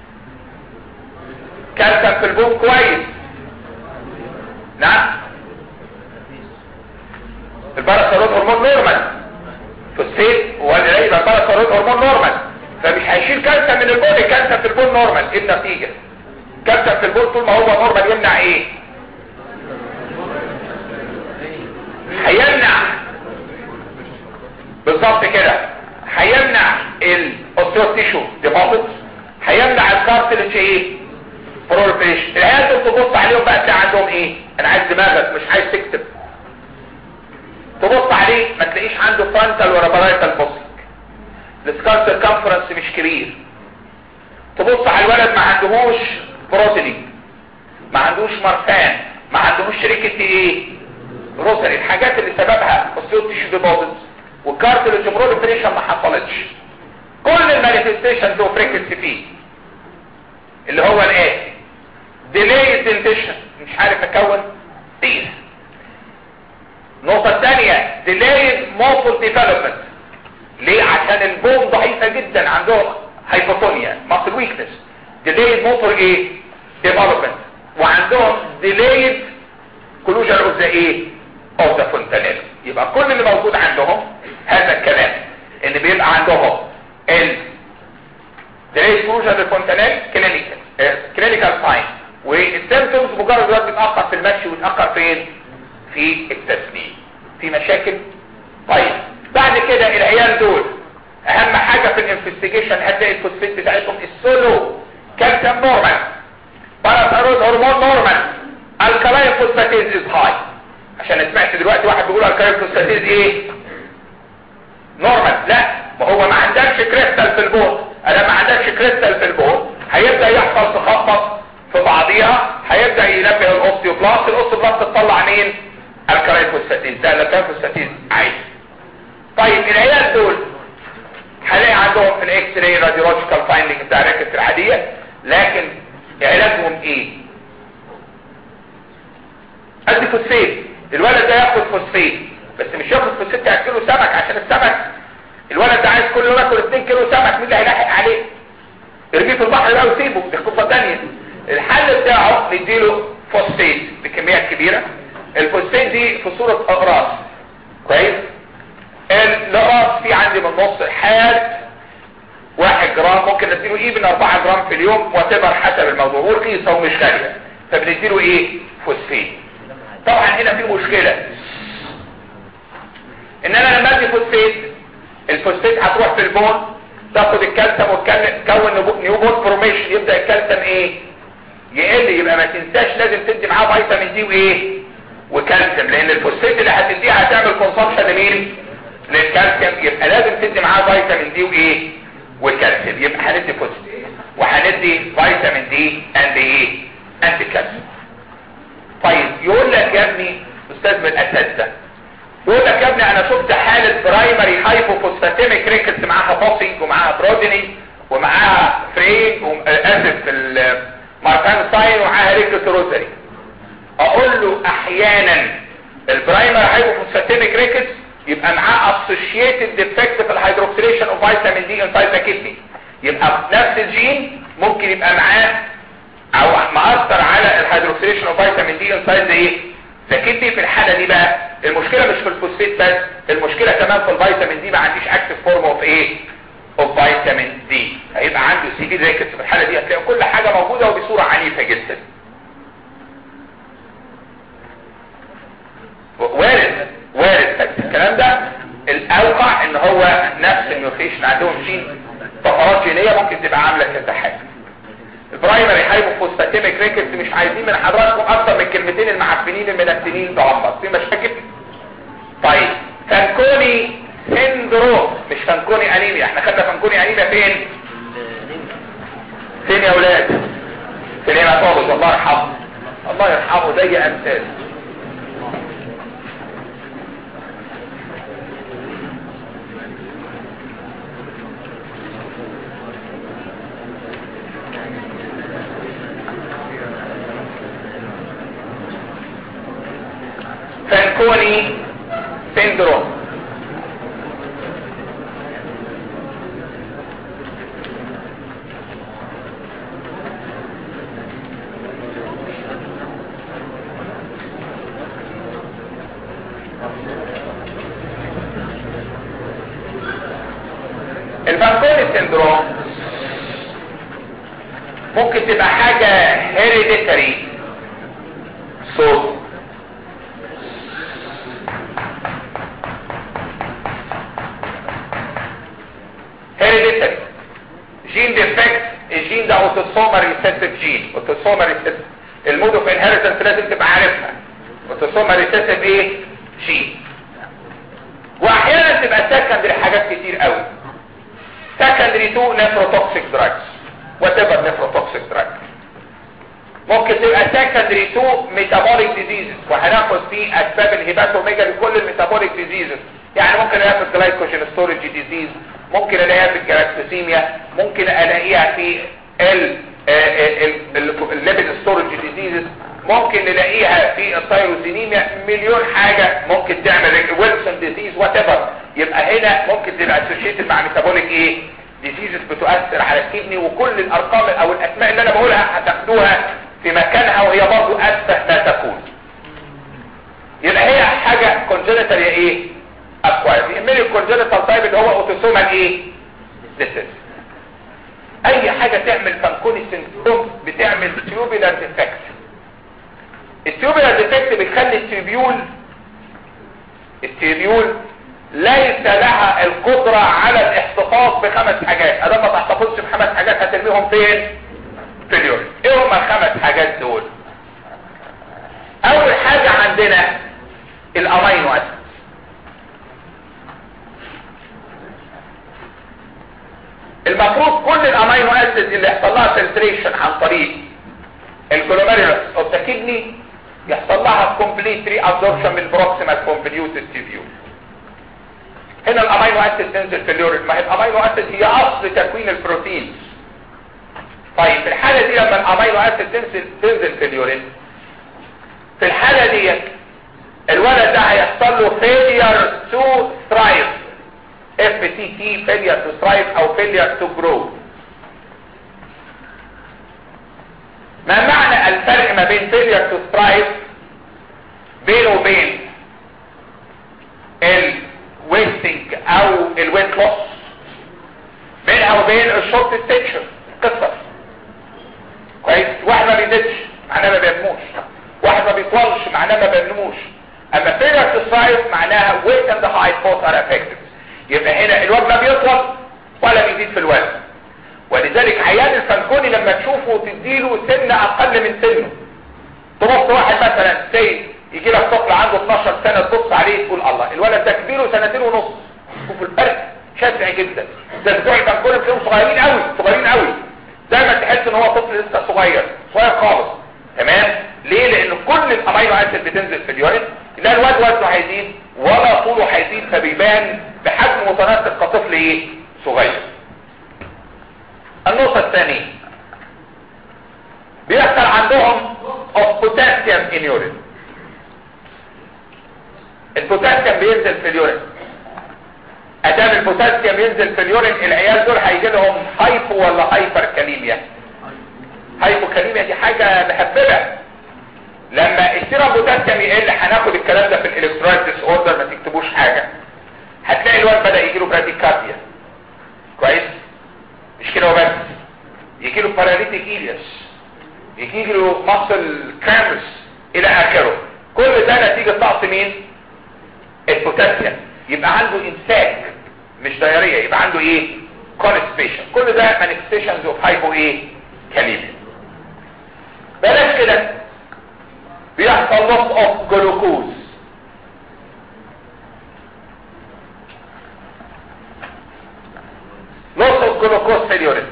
كالسيوم في البون كويس نعم الباراثيرويد هرمون نورمال فوسفيت ولا يبقى الباراثيرويد هرمون نورمال فمش هيشيل كالسيوم من البون الكالسيوم في البون نورمال ايه النتيجه كالسيوم في البون طول ما هو نورمال يمنع ايه هيمنع بالظبط كده هيمنع الاوستيوتيشو ديبوزيت هيمنع الكارتلج ايه برولفيشن العيال دول تبص عليهم بقى تلاقي عندهم ايه انا عايز دماغك مش عايز تكتب تبص عليه ما تلاقيش عنده فرونتال ولا بارايتال بوسك السكار سيركمفرنس مش كبير تبص على الولد ما عندهوش بروتينينج ما عندوش مرفان ما عندهوش شركة ايه روتري الحاجات اللي سببها اوستيوتيشو ديبوزيتس والكارتلج بروليفريشن ما حصلتش كل المانيفستيشن له فريكونسي فيه اللي هو الايه ديلي دنتيشن مش عارف اكون تيس النقطة الثانية ديلي موتور ديفلوبمنت ليه عشان البوم ضعيفة جدا عندهم هايبوتونيا ماسل ويكنس ديلي موتور ايه ديفلوبمنت وعندهم ديلي كلوجر اوف ذا ايه اوف ذا فونتانيل يبقى كل اللي موجود عندهم هذا الكلام ان بيبقى عندهم ال ديلي كلوجر للفونتانيل كلينيكال كلينيكال ساين والسيمتومز مجرد وقت بيتاخر في المشي ويتاخر فين في التسليم في مشاكل طيب بعد كده العيال دول اهم حاجة في الانفستيجيشن هتلاقي الفوسفيت بتاعتهم السولو كالسيوم نورمال باراثيرويد هرمون نورمال الكلاين فوسفاتيز از هاي عشان سمعت دلوقتي واحد بيقول الكلاين فوسفاتيز ايه نورمال لا ما هو ما عندكش كريستال في البول انا ما عندكش كريستال في البول هيبدا يحصل تخبط في بعضيها هيبدا ينبه الاوستيوبلاست الاوستيوبلاست تطلع مين الكالين فوسفاتيز ده الكالين فوسفاتيز عايز طيب العيال دول هلاقي عندهم في الاكس راي راديولوجيكال فايندنج بتاع الريكت العاديه لكن علاجهم ايه ادي فوسفيت الولد ده ياخد فوسفيت بس مش ياخد فوسفيت كيلو سمك عشان السمك الولد ده عايز كل يوم ياكل 2 كيلو سمك مين اللي هيلاحق عليه ارميه في البحر بقى وسيبه دي قصه ثانيه الحل بتاعه نديله فوسفيت بكميات كبيره الفوسفيت دي في صوره اقراص كويس الاقراص في عندي من نص الحاد واحد جرام ممكن نديله ايه من 4 جرام في اليوم وتبر حسب الموضوع ورخيصه ومش غاليه فبنديله ايه فوسفيت طبعا هنا في مشكله ان انا لما ادي فوسفيت الفوسفيت هتروح في البون تاخد الكالسيوم وتكون نيو بون فورميشن يبدا الكالسيوم ايه يقل يبقى ما تنساش لازم تدي معاه فيتامين دي وايه وكالسيوم لان الفوسفيت اللي هتديها هتعمل كونسبشن لمين للكالسيوم يبقى لازم تدي معاه فيتامين دي وايه والكالسيوم يبقى هندي فوسفيت وهندي فيتامين دي اند ايه اند كالسيوم طيب يقول لك يا ابني استاذ من الاساتذه يقول لك يا ابني انا شفت حالة برايمري هايبوفوسفاتيميك ريكتس معاها بوسينج ومعاها بروديني ومعاها فرين اسف الماركان ساين ومعاها ريكتس روزري اقول له احيانا البرايمري هايبوفوسفاتيميك ريكتس يبقى معاه اسوشيتد ديفكت في الهيدروكسيليشن اوف فيتامين دي انسايد ذا كيدني يبقى نفس الجين ممكن يبقى معاه او مأثر على الهيدروكسيليشن اوف فيتامين دي انسايد ذا ايه ذا كيدني في الحاله دي بقى المشكله مش في الفوسفيت بس المشكله كمان في الفيتامين دي ما عنديش اكتف فورم اوف ايه اوف فيتامين دي هيبقى عنده سي دي ريكتس في الحاله دي هتلاقي كل حاجه موجوده وبصوره عنيفه جدا وارد وارد بس الكلام ده الاوقع ان هو نفس الميوتيشن عندهم جين طفرات جينيه ممكن تبقى عامله كذا حاجه البرايمري هايبوفوسفاتيميك ريكتس مش عايزين من حضراتكم اكتر من كلمتين المعفنين المنتنين بعمر في مشاكل طيب فانكوني سندروم مش فانكوني انيميا احنا خدنا فانكوني انيميا فين فين يا اولاد في الهيماتولوجي الله يرحمه الله يرحمه زي امثال فانكوني سيندروم الفانكوني سيندروم ممكن تبقى حاجة هيريديتري صوت هيريديتري جين ديفكت الجين ده اوتوسومال ريسيسيف جين اوتوسومال ريسيسيف المود اوف انهيرتنس لازم تبقى عارفها اوتوسومال ريسيسيف ايه جين واحيانا تبقى سكندري حاجات كتير قوي سكندري تو نيفروتوكسيك دراجز وات ايفر نيفروتوكسيك دراج ممكن تبقى سكندري تو ميتابوليك ديزيزز وهناخد في اسباب الهيباتوميجا لكل الميتابوليك ديزيزز يعني ممكن الاقيها في الجلايكوجين ستورج ديزيز ممكن الاقيها في الجلاكتوسيميا ممكن الاقيها في الليبيد ستورج ديزيزز ممكن نلاقيها في الثايروزينيميا مليون حاجة ممكن تعمل ويلسون ديزيز وات ايفر يبقى هنا ممكن تبقى اسوشيتد مع ميتابوليك ايه ديزيزز بتؤثر على الكدني وكل الارقام او الاسماء اللي انا بقولها هتاخدوها في مكانها وهي برضو اسفه ما تكون يبقى هي حاجة كونجنتال يا ايه اكواير يهمني الكونجنتال تايب اللي هو اوتوسومال ايه ديسيز اي حاجة تعمل فانكوني سندروم بتعمل تيوبيلار ديفكت التيوبيلار ديفكت بتخلي التيبيول التيبيول ليس لها القدرة على الاحتفاظ بخمس حاجات ادام ما تحتفظش بخمس حاجات هترميهم فين في اليورين ايه هما الخمس حاجات دول اول حاجة عندنا الامينو اسيد المفروض كل الامينو اسيد اللي يحصل لها فلتريشن عن طريق الجلوميرولس اوف ذا كدني يحصل لها كومبليت ري ابزوربشن من البروكسيمال كونفوليوتد تيبيول هنا الامينو اسيد تنزل في اليورين ما هي الامينو اسيد هي اصل تكوين البروتين طيب في الحاله دي لما الامينو اسيد تنزل تنزل في اليورين في الحاله دي الولد ده هيحصل له failure to thrive FTT failure to thrive او failure to grow ما معنى الفرق ما بين failure to thrive بينه وبين الويستنج او الويت لوس بينها وبين الشورت ستيتشر قصة كويس واحد ما بيزيدش معناه ما بينموش واحد ما بيطولش معناه ما بينموش اما failure to thrive معناها weight and the height both are affected يبقى هنا الوزن لا بيطول ولا بيزيد في الوزن ولذلك عيان الفنكوني لما تشوفه تديله سن اقل من سنه تبص واحد مثلا سي يجي لك طفل عنده 12 سنه تبص عليه تقول الله الولد ده كبير سنتين ونص شوف الفرق شاسع جدا ده بتوع الفنكوني بتلاقيهم صغيرين قوي صغيرين قوي دايما تحس ان هو طفل لسه صغير صغير خالص تمام ليه لان كل الامينو اسيد بتنزل في اليورين لا الواد وزنه هيزيد ولا طوله هيزيد فبيبان بحجم متناسق كطفل ايه صغير النقطة الثانية بيحصل عندهم of potassium in urine البوتاسيوم بينزل في اليورين ادام البوتاسيوم ينزل في اليورين العيال دول هيجي لهم هايبو ولا هايبر كاليميا هايبو كاليميا دي حاجة مهببة لما السيرم بوتاسيوم يقل هناخد الكلام ده في الالكترولايت ديس اوردر ما تكتبوش حاجه هتلاقي الواد بدا يجي له براديكارديا كويس مش كده وبس يجي له باراليتيك ايليس يجي له ماسل كرامس الى اخره كل ده نتيجه نقص مين البوتاسيوم يبقى عنده امساك مش دايريه يبقى عنده ايه كونستيشن كل ده مانيفستيشنز اوف هايبو ايه كاليميا بلاش كده بيحصل loss of glucose loss of glucose في اليورين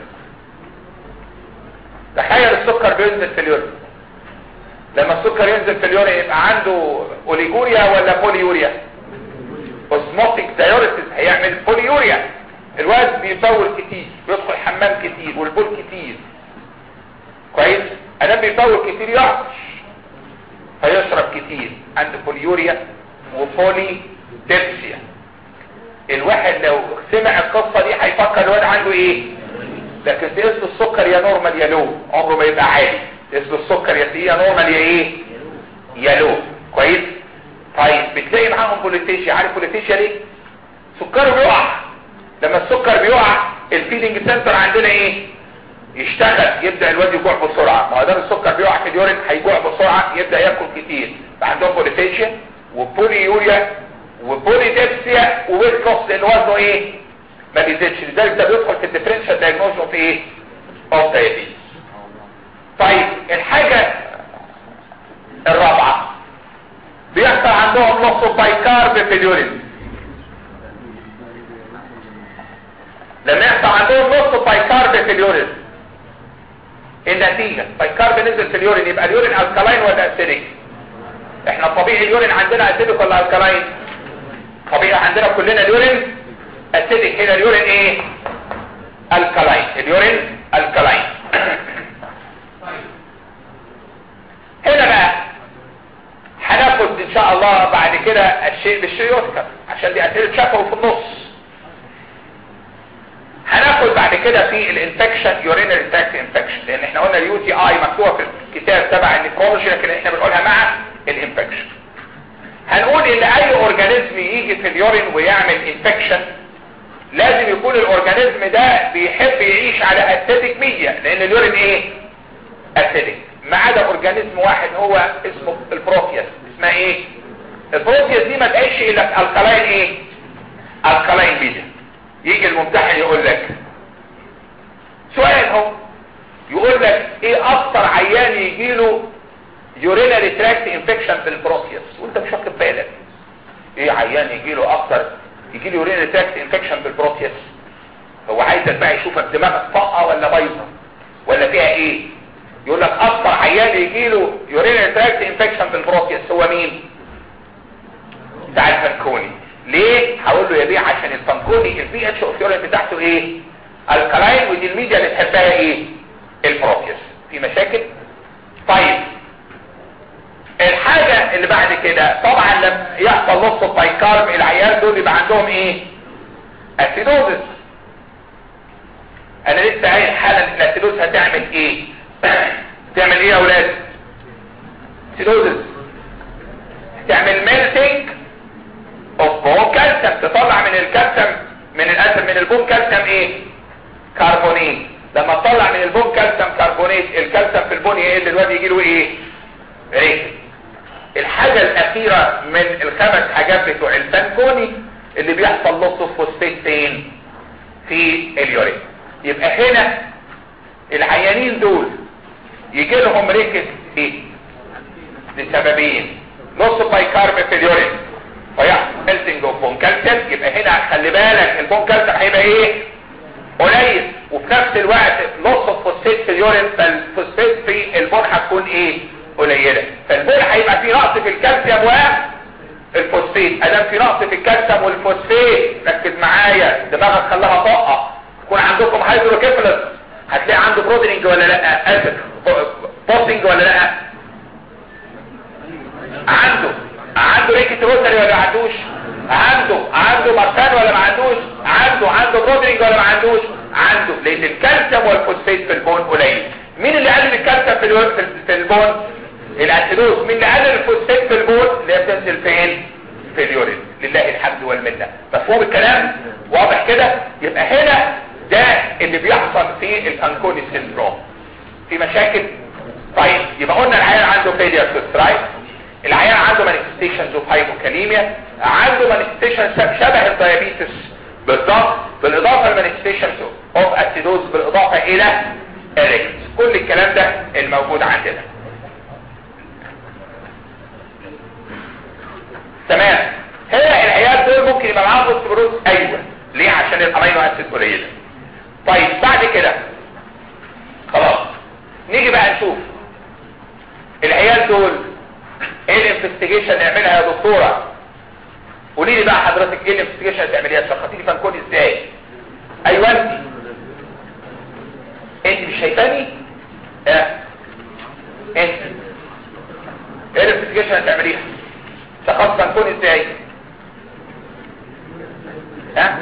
تخيل السكر بينزل في اليورين لما السكر ينزل في اليورين يبقى عنده اوليجوريا ولا بوليوريا اوزموتيك دايوريسيس هيعمل بوليوريا الواد بيطول كتير بيدخل حمام كتير والبول كتير كويس ادام بيطول كتير يعطش فيشرب كتير عنده بوليوريا وبولي ديبسيا الواحد لو سمع القصة دي هيفكر الواد عنده ايه لكن تقيس السكر يا نورمال يا لو عمره ما يبقى عالي تقيس السكر يا يا نورمال يا ايه يا لو كويس طيب بتلاقي معاهم بوليتيشيا عارف بوليتيشيا ليه سكره بيقع لما السكر بيقع الفيدنج سنتر عندنا ايه يشتغل يبدأ الواد يجوع بسرعة ما دام السكر بيقع في اليورين هيجوع بسرعة يبدأ ياكل كتير فعندهم بوليفيشن وبوليوريا وبوليديبسيا وويت لوس لان وزنه ايه ما بيزيدش لذلك ده بيدخل في الديفرنشال دايجنوز اوف ايه اوف دايابيتس طيب الحاجة الرابعة بيحصل عندهم نص بايكارب في اليورين لما يحصل عندهم نص بايكارب في اليورين النتيجة بايكارب نزل في اليورين يبقى اليورين الكالاين ولا اسيديك احنا طبيعي اليورين عندنا اسيديك ولا الكالاين طبيعي عندنا كلنا اليورين اسيديك هنا اليورين ايه الكالاين اليورين الكالاين هنا بقى هناخد ان شاء الله بعد كده الشيء بالشيء يذكر عشان دي اسئله شفوي في النص هناخد بعد كده في الانفكشن يورينري تراكت انفكشن لان احنا قلنا اليو تي اي مكتوبه في الكتاب تبع النيكولوجي لكن احنا بنقولها مع الانفكشن هنقول ان اي اورجانيزم يجي في اليورين ويعمل انفكشن لازم يكون الاورجانيزم ده بيحب يعيش على اسيدك ميديا لان اليورين ايه اسيدك ما عدا اورجانيزم واحد هو اسمه البروتياس اسمها ايه البروتياس دي ما تعيش الا في الكلاين ايه الكلاين ميديا يجي الممتحن يقول لك سؤال اهو يقول لك ايه اكتر عيان يجي له يورينري تراكت انفكشن في البروتياس وانت مش واخد بالك ايه عيان يجي له اكتر يجي له يورينري تراكت انفكشن بالبروتياس هو عايز عايزك بقى يشوفك دماغك طاقه ولا بايظه ولا فيها ايه يقول لك اكتر عيان يجي له يورين تراكت انفكشن في البروتيس هو مين بتاع الفانكوني ليه هقول له يا بيه عشان الفانكوني البي اتش اوف يورين بتاعته ايه الكلاين ودي الميديا اللي تحبها ايه البروتيس في مشاكل طيب الحاجة اللي بعد كده طبعا لما يحصل نص البايكارب العيال دول يبقى عندهم ايه اسيدوزس انا لسه قايل حالا ان الاسيدوز هتعمل ايه تعمل ايه يا اولاد اسيدوزس تعمل ميلتنج اوف بون كالسيوم تطلع من الكالسيوم من الاسم من البون كالسيوم ايه كربونيت لما تطلع من البون كالسيوم كربونيت الكالسيوم في البون يقل الواد يجي له ايه ريكل الحاجة الاخيرة من الخمس حاجات بتوع الفانكوني اللي بيحصل نص فوسفيت فين في اليورين يبقى هنا العيانين دول يجي لهم ريكت ايه لسببين نص بايكارب في اليورين فيحصل ميلتنج اوف بون كالسيوم يبقى هنا خلي بالك البون كالسيوم هيبقى ايه قليل وفي نفس الوقت نص الفوسفيت في اليورين فالفوسفيت في البون هتكون ايه قليله فالبول هيبقى في نقص في الكالسيوم والفوسفيت ادام في نقص في الكالسيوم والفوسفيت ركز معايا دماغك خلاها طاقه يكون عندكم هيدروكيفالس هتلاقي عنده بروتيننج ولا لا اسف بوستنج ولا لا عنده عنده ريكت روتري ولا ما عندوش عنده عنده مارسان ولا ما عندوش عنده عنده بروتيننج ولا ما عندوش عنده لان الكالسيوم والفوسفيت في البون قليل مين اللي قلل الكالسيوم في الو- في- في البون الاسيدوز مين اللي قلل الفوسفات في البول اللي هي بتنزل فين في اليورين لله الحمد والمنه مفهوم الكلام واضح كده يبقى هنا ده اللي بيحصل في الفانكوني سيندروم في مشاكل طيب يبقى قلنا العيان عنده فيلير رايت العيان عنده مانيفستيشنز اوف هايبوكاليميا عنده مانيفستيشن شبه الدايابيتس بالضبط بالاضافه لمانيفستيشنز اوف اسيدوز بالاضافه الى اريكت كل الكلام ده الموجود عندنا تمام هنا العيال دول ممكن يبقى معاهم اوستيبروز ايوه ليه عشان الامينو اسيد قليله طيب بعد كده خلاص نيجي بقى نشوف العيال دول ايه الانفستيجيشن نعملها يا دكتوره قولي لي بقى حضرتك ايه الانفستيجيشن هتعمليها تشخصي لي فانكون ازاي ايوه انت انت مش شايفاني اه انت ايه الانفستيجيشن هتعمليها شخص فانكون ازاي ها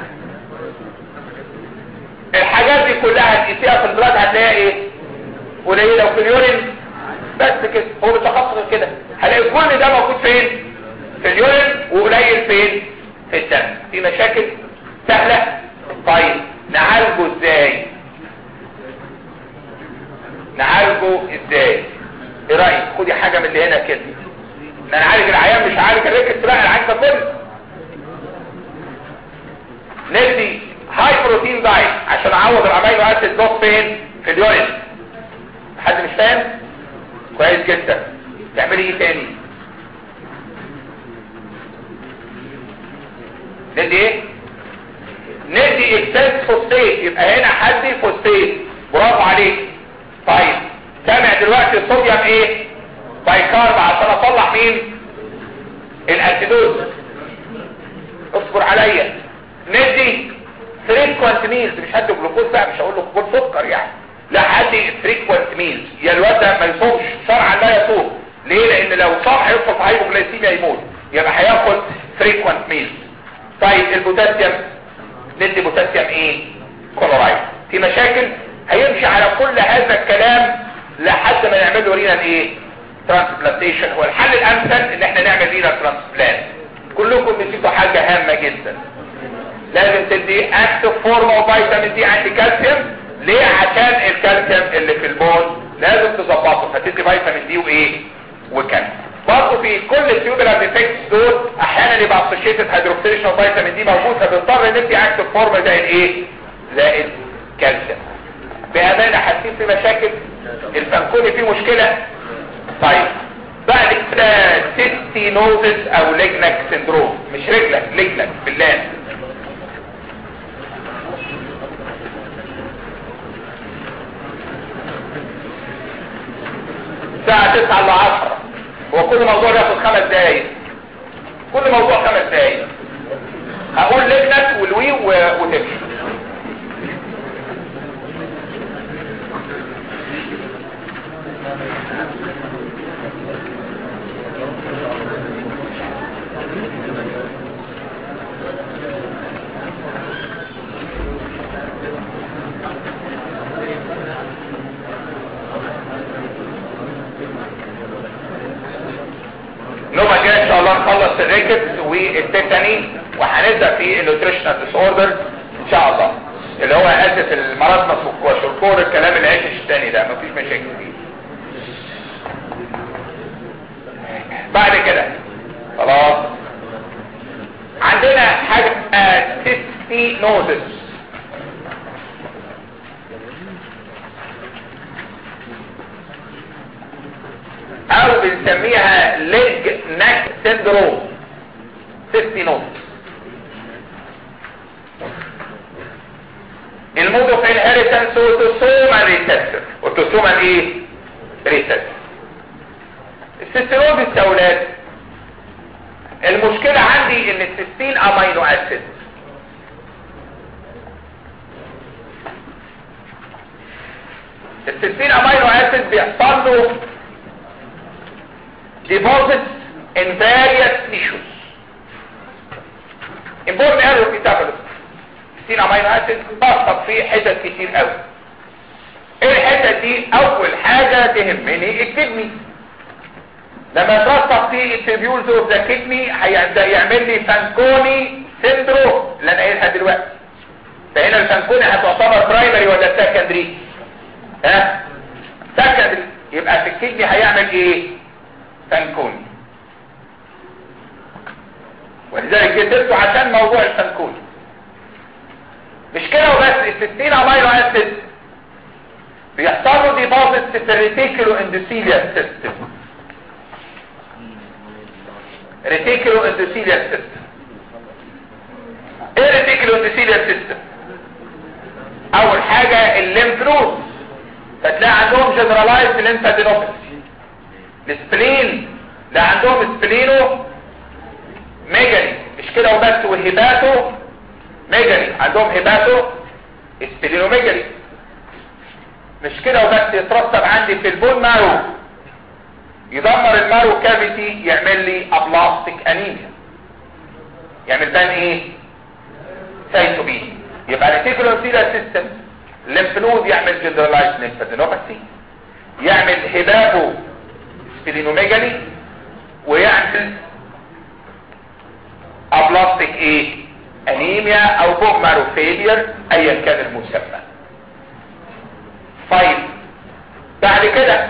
الحاجات دي كلها هتقيسيها في البلاد هتلاقيها ايه قليله وفي اليورين بس كده هو بيتخصص كده هلاقي كل ده موجود فين في اليورين وقليل فين في الدم في مشاكل سهله طيب نعالجه ازاي نعالجه ازاي ايه رايك خدي حاجه من اللي هنا كده ان انا عالج العيان مش عالج الريكس بقى العيان ده كله ندي هاي بروتين دايت عشان اعوض الامينو اسيد دوت فين في اليورين حد مش فاهم كويس جدا تعملي ايه تاني ندي ايه ندي اكسس فوسفيت يبقى هنا حدي فوسفيت برافو عليك طيب سامع دلوقتي الصوديوم ايه بايكارب عشان اطلع مين الاسيدوز اصبر عليا ندي فريكوانت ميلز مش هدي جلوكوز بقى مش هقول له جلوكوز سكر يعني لا هدي فريكوانت ميلز يا الواد ده ما يصومش شرعا لا يصوم ليه لان لو صام هيدخل في هايبوغلايسيميا يموت يبقى هياخد فريكوانت ميلز طيب البوتاسيوم ندي بوتاسيوم ايه كلورايد في مشاكل هيمشي على كل هذا الكلام لحد ما نعمل له رينال ايه ترانسبلانتيشن هو الحل الامثل ان احنا نعمل رينال ترانسبلانت كلكم نسيتوا حاجه هامه جدا لازم تدي اكتف فورم اوف فيتامين دي انتي كالسيوم ليه عشان الكالسيوم اللي في البون لازم تظبطه فتدي فيتامين دي وايه وكالسيوم برضه في كل التيوبولار ديفكتس دول احيانا يبقى اسوشيتد هيدروكسيليشن اوف فيتامين دي موجود فبنضطر ندي اكتف فورم زي الايه زائد كالسيوم بامانه حاسين في مشاكل الفانكوني فيه مشكله طيب بعد كده سيستينوزس او ليجنك سندروم مش رجلك ليجنك بالله الساعة 9 ل 10 هو كل موضوع بياخد خمس دقايق كل موضوع خمس دقايق هقول لجنة والوي و- وتمشي نوبة جاي ان شاء الله نخلص الريكتس والتيتاني وهنبدا في النيوتريشنال ديس اوردر ان شاء الله اللي هو اسف المرض والشركور الكلام العيش التاني ده مفيش مشاكل فيه بعد كده خلاص عندنا حاجه سيستي نوزس او بنسميها ليج ناك سيندروم سيستي نوزس المود اوف انهيرتنس اوتوسومال ريسيسور اوتوسومال ايه ريسيسور السيستينوزيس يا اولاد المشكلة عندي ان السيستين امينو اسيد السيستين امينو اسيد بيحصل له deposits in various tissues important error في تابلس السيستين امينو اسيد بيحصل فيه حتت كتير قوي ايه الحتت دي اول حاجة تهمني الكدني لما يترسخ في التبيولز اوف ذا كدني هيبدا يعمل لي فانكوني سيندروم اللي انا قايلها دلوقتي فهنا الفانكوني هتعتبر برايمري ولا سكندري ها سكندري يبقى في الكدني هيعمل ايه فانكوني ولذلك جبته عشان موضوع الفانكوني مش كده وبس الستين امينو اسيد بيحصل له ديبوزيت في الريتيكولو اندوثيليال سيستم ريتيكولو اندوثيليال سيستم ايه ريتيكولو اندوثيليال سيستم اول حاجة الليمف نود فتلاقي عندهم جنرالايزد ليمفادينوباثي السبلين لا عندهم سبلينو ميجالي مش كده وبس وهباتو ميجالي عندهم هباتو سبلينو ميجالي مش كده وبس يترسب عندي في البون مارو يدمر المارو كافيتي يعمل لي ابلاستيك انيميا يعمل بان ايه سايتوبين يبقى الريتيكولوسيلا سيستم الليمف نود يعمل جنرالايز ليمفادينوباثي يعمل هبابو سبلينوميجالي ويعمل ابلاستيك ايه انيميا او بوم مارو فيلير ايا كان المسمى طيب بعد كده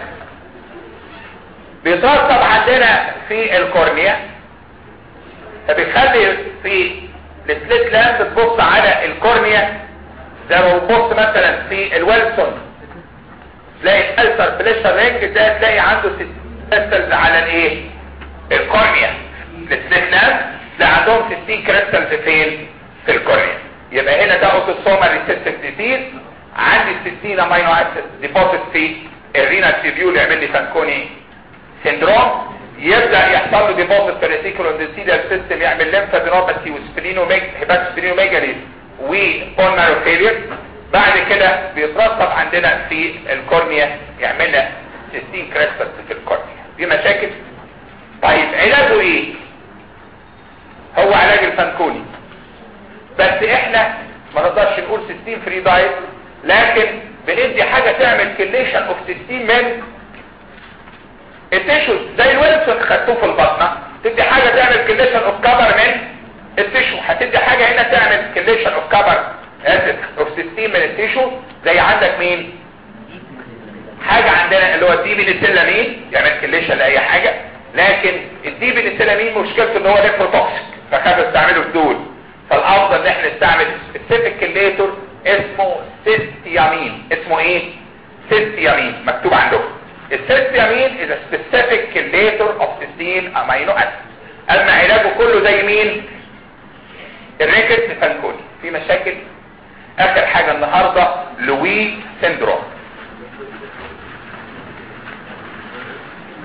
بيترتب عندنا في الكورنيا فبيخلي في السليت لاند تبص على الكورنيا زي ما بتبص مثلا في الويلسون تلاقي الالسر بليشر رينج ده تلاقي عنده كريستالز على الايه الكورنيا السليت لاند تلاقي عندهم 60 كريستالز فين في الكورنيا يبقى هنا ده اوتوسومال ريسيستيف ديزيز عندي 60 امينو اسيد ديبوزيت في الرينا تيبيول يعمل لي فانكوني سيندروم يبدا يحصل له ديبوزيت في الريتيكولو اندوثيليال سيستم يعمل ليمفادينوباثي وسبلينو هيباتوسبلينو ميجالي وبون مارو فيلير بعد كده بيترتب عندنا في الكورنيا يعمل لنا 60 كريستال في الكورنيا دي مشاكل طيب علاجه ايه هو علاج الفانكوني بس احنا ما نقدرش نقول 60 فري دايت لكن بندي حاجه تعمل كليشن اوف 60 من التيشوز زي الويلسون خدتوه في البطنه تدي حاجه تعمل كليشن اوف كفر من التيشو هتدي حاجه هنا تعمل كليشن اوف كفر اسف اوف 60 من التيشو زي عندك مين حاجه عندنا اللي هو الدي بنسلامين يعمل كليشن لاي حاجه لكن الدي بنسلامين مشكلته ان هو نيفروتوكسيك فخاف استعمله في دول فالافضل ان احنا نستعمل سبيسيفيك كليتور اسمه سيستيامين اسمه ايه سيستيامين مكتوب عندكم السيستيامين is a specific chelator of cysteine amino acid اما علاجه كله زي مين الريكت فانكوني في مشاكل اخر حاجة النهاردة لوي سيندروم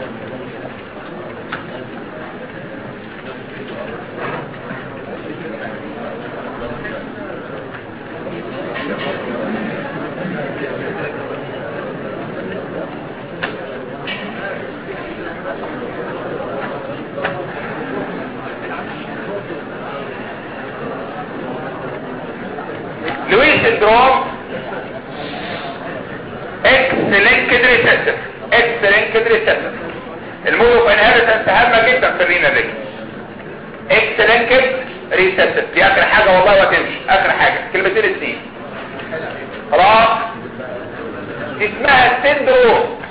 لويس سندروم اكس لينكد ريسيسيف اكس لينكد ريسيسيف المود اوف انهيرتنس هامه جدا في الرينا دي اكس لينكد ريسيسيف دي اخر حاجه والله وتمشي اخر حاجه كلمتين اثنين خلاص اسمها سندروم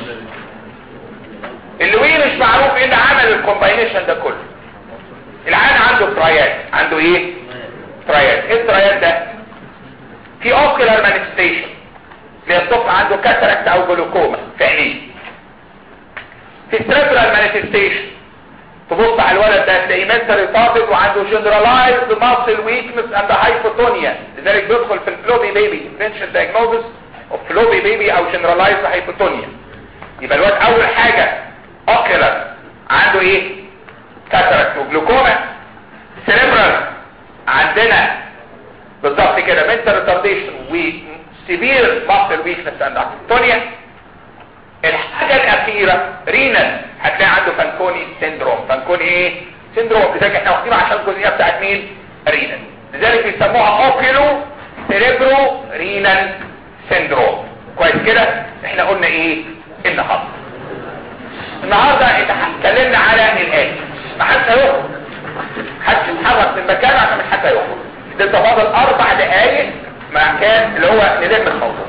اللوي مش معروف ايه اللي عمل الكومباينيشن ده كله العيان عنده ترايات عنده ايه ترايات ايه الترايات ده في اوكيولار مانيفستيشن اللي الطفل عنده كاتاراكت او جلوكوما في عينيه في سيربرال مانيفستيشن تبص على الولد ده تلاقيه منتال ريتاردد وعنده جنرالايزد ماسل ويكنس اند هايبوتونيا لذلك بيدخل في الفلوبي بيبي ديفرنشال دايجنوزس اوف فلوبي بيبي او جنرالايزد هايبوتونيا يبقى الولد اول حاجه اوكيولار عنده ايه كاتاراكت وجلوكوما سيربرال عندنا بالظبط كده منتال ريتارديشن وسيفير ماسل ويكنس اند هايبوتونيا الحاجة الأخيرة رينال هتلاقي عنده فانكوني سيندروم فانكوني ايه سيندروم لذلك احنا واخدينه عشان الجزئية بتاعت مين رينال لذلك بيسموها اوكيلو سيريبرو رينال سيندروم كويس كده احنا قلنا ايه النهارده النهارده اتكلمنا على الآتي ما حدش هيخرج حدش يتحرك من مكانه عشان مش حد هيخرج ده فاضل اربع دقايق مع كان اللي هو نلم الموضوع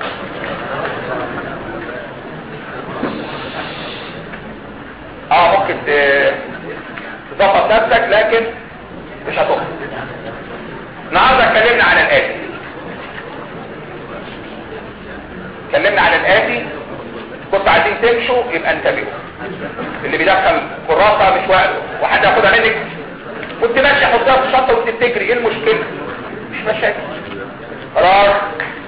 اه ممكن تظبط نفسك لكن مش هتخرج النهارده اتكلمنا على الاتي اتكلمنا على الاتي كنت عايزين تمشوا يبقى انتبهوا اللي بيدخل كراسه مش وقته وحد ياخدها منك كنت ماشي حطها في الشنطه وانت بتجري ايه المشكله مش مشاكل خلاص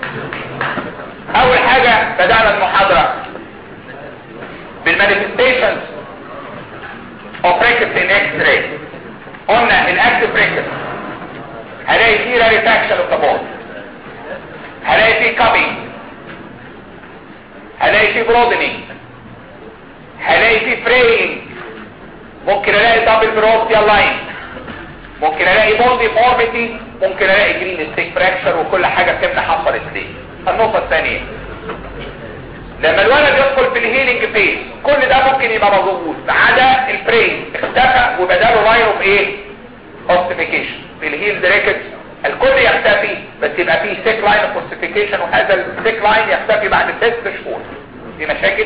اول حاجه بدانا المحاضره بالمانيفستيشنز of rickets in x-ray قلنا الاكتف rickets هلاقي فيه rarefaction of the bone هلاقي فيه cupping هلاقي فيه broadening هلاقي فيه fraying ممكن الاقي double parietal line ممكن الاقي bone deformity ممكن الاقي green stick fracture وكل حاجة بتبقى حصلت ليه النقطة الثانية لما الولد يدخل في الهيلينج فيز كل ده ممكن يبقى موجود ما عدا البرين اختفى وبداله لاين اوف ايه اوستيفيكيشن في الهيل ريكتس الكل يختفي بس يبقى فيه سيك لاين اوف اوستيفيكيشن وهذا السيك لاين يختفي بعد ست شهور دي مشاكل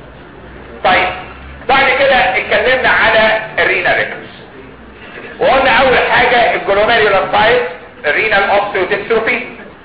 طيب بعد كده اتكلمنا على الرينا ريكتس وقلنا اول حاجه الجلوميريولار سايت الرينال اوستيوديستروفي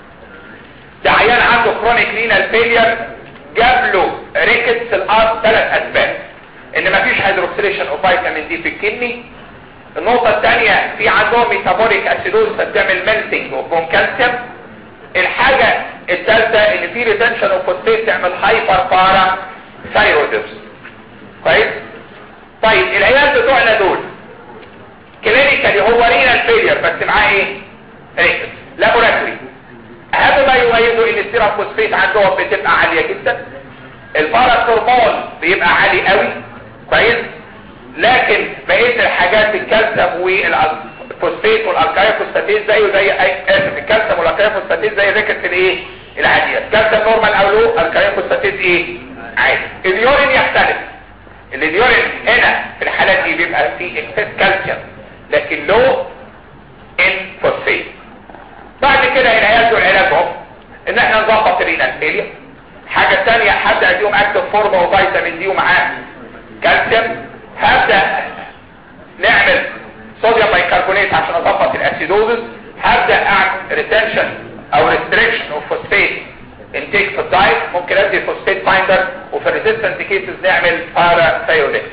ده عيان عنده كرونيك رينال فيلير جاب له ريكتس الارض ثلاث اسباب ان مفيش هيدروكسيليشن اوف فيتامين دي في الكدني النقطه الثانيه في عندهم ميتابوليك اسيدوز بتعمل ميلتنج وبون كالسيوم الحاجه الثالثه ان في ريتنشن اوف فوسفيت تعمل هايبر بارا ثايرويدز كويس طيب العيال بتوعنا دول كلينيكالي هو رينال فيلير بس معاه ايه ريكتس لابوراتوري اهم ما يميزه ان السيرم فوسفيت عندهم بتبقى عالية جدا الباراثورمون بيبقى عالي قوي كويس لكن بقيه الحاجات الكالسيوم والفوسفيت والالكايفوسفاتيز زيه زي اسف الكالسيوم والالكايفوسفاتيز زي الريكت الايه العاديه الكالسيوم نورمال او لو الكايفوسفاتيز ايه عادي اليورين يختلف اليورين هنا في الحالات دي بيبقى فيه اكسس كالسيوم لكن لو ان فوسفيت بعد كده العيال دول علاجهم ان احنا نظبط الرينال فيلير حاجة تانية هبدأ اديهم اكتف فورمه وفيتامين دي ومعاه كالسيوم هبدأ نعمل صوديوم بايكربونات عشان اظبط الاسيدوزز هبدأ اعمل ريتنشن او ريستريكشن اوف فوسفيت انتيك في الدايت ممكن ادي فوسفيت بايندر وفي الريزيستنت كيسز نعمل بارا ثايوليت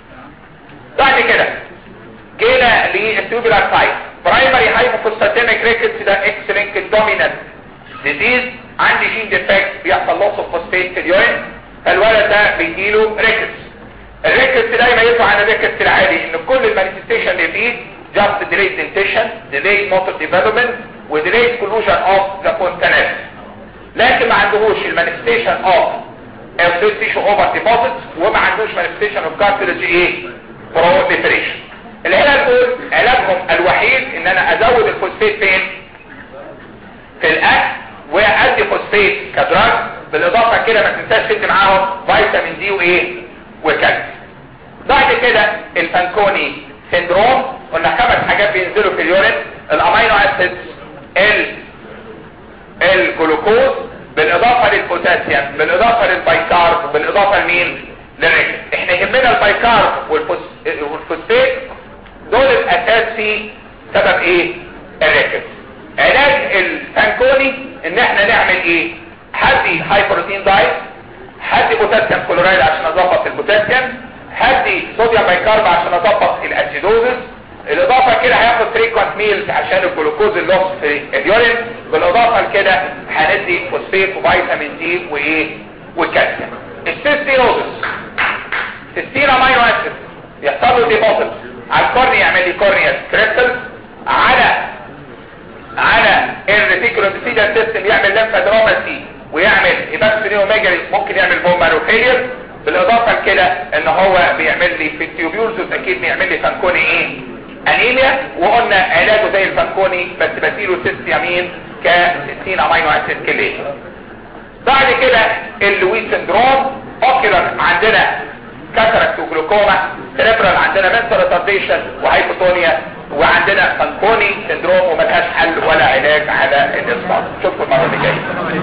بعد كده جينا للتوبولار سايت برايمري هايبوفوسفاتيميك ريكتس ده اكس لينك دومينانت ديزيز عندي جين ديفكت بيحصل لوس اوف فوسفيت في اليورين فالولد ده بيجيله ريكتس الريكتس يميزه عن الريكتس العادي ان كل المانيفستيشن اللي فيه just delayed dentition delayed motor development و delayed collusion of the fontanelles لكن ما عندهوش المانيفستيشن اوف الفيس تيشو اوفر ديبوزيت وما عندوش مانيفستيشن اوف كارتلج ايه proliferation العلاج دول علاجهم الوحيد ان انا ازود الفوسفيت فين في الاكل وادي فوسفيت كدراج بالاضافه كده ما تنساش تدي معاهم فيتامين دي وايه وكالسيوم بعد كده الفانكوني سيندروم قلنا خمس حاجات بينزلوا في اليورين الامينو اسيدز ال الجلوكوز بالاضافه للبوتاسيوم بالاضافه للبايكارب بالاضافه لمين للرجل احنا يهمنا البايكارب والفوس- والفوسفات دول الاساس في سبب ايه الرجل علاج الفانكوني ان احنا نعمل ايه حدي هاي بروتين دايت حدي بوتاسيوم كلورايد عشان اظبط البوتاسيوم حدي صوديوم بايكارب عشان اظبط الاسيدوزس الاضافه كده هياخد فريكوانت ميلز عشان الجلوكوز اللوس في اليورين بالاضافه لكده هندي فوسفيت وفيتامين دي وايه وكالسيوم السيستينوزس سيستين امينو اسيد يحصل له ديبوزيت على الكورنيا يعمل لي كورنيا كريستلز على على الريتيكولو ديسيدال سيستم يعمل لمفادروماسي ويعمل هيباتوميجالي ممكن يعمل بومباروفيلير بالاضافه لكده ان هو بيعمل لي في التيوبيولز اكيد بيعمل لي فانكوني ايه انيميا وقلنا علاجه زي الفانكوني بس بديله سيستيامين ك 60 امينو اسيد كليه بعد كده اللوي سندروم اوكيلر عندنا كاتراكت وجلوكوما سيريبرال عندنا منتال ريتارديشن وهايبوتونيا وعندنا فانكوني سندروم وملهاش حل ولا علاج على الاصابه اشوفكم المره اللي جايه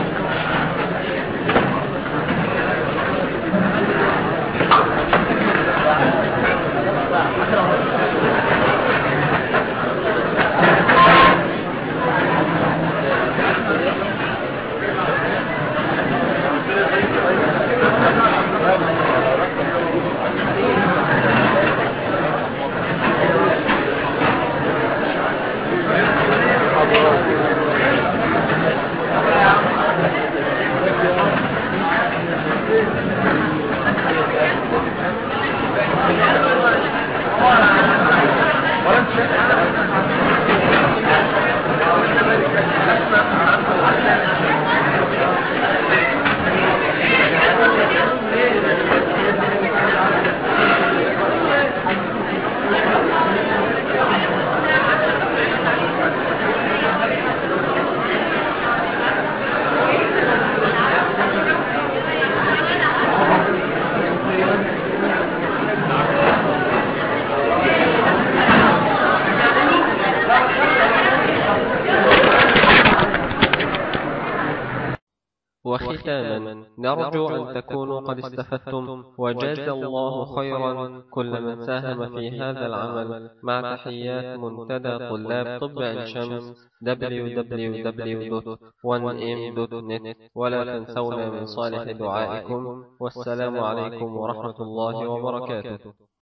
وختاما نرجو أن تكونوا قد استفدتم وجاز الله خيرا كل من ساهم في هذا العمل مع تحيات منتدى طلاب طب عين شمس www.1m.net ولا تنسونا من صالح دعائكم والسلام عليكم ورحمة الله وبركاته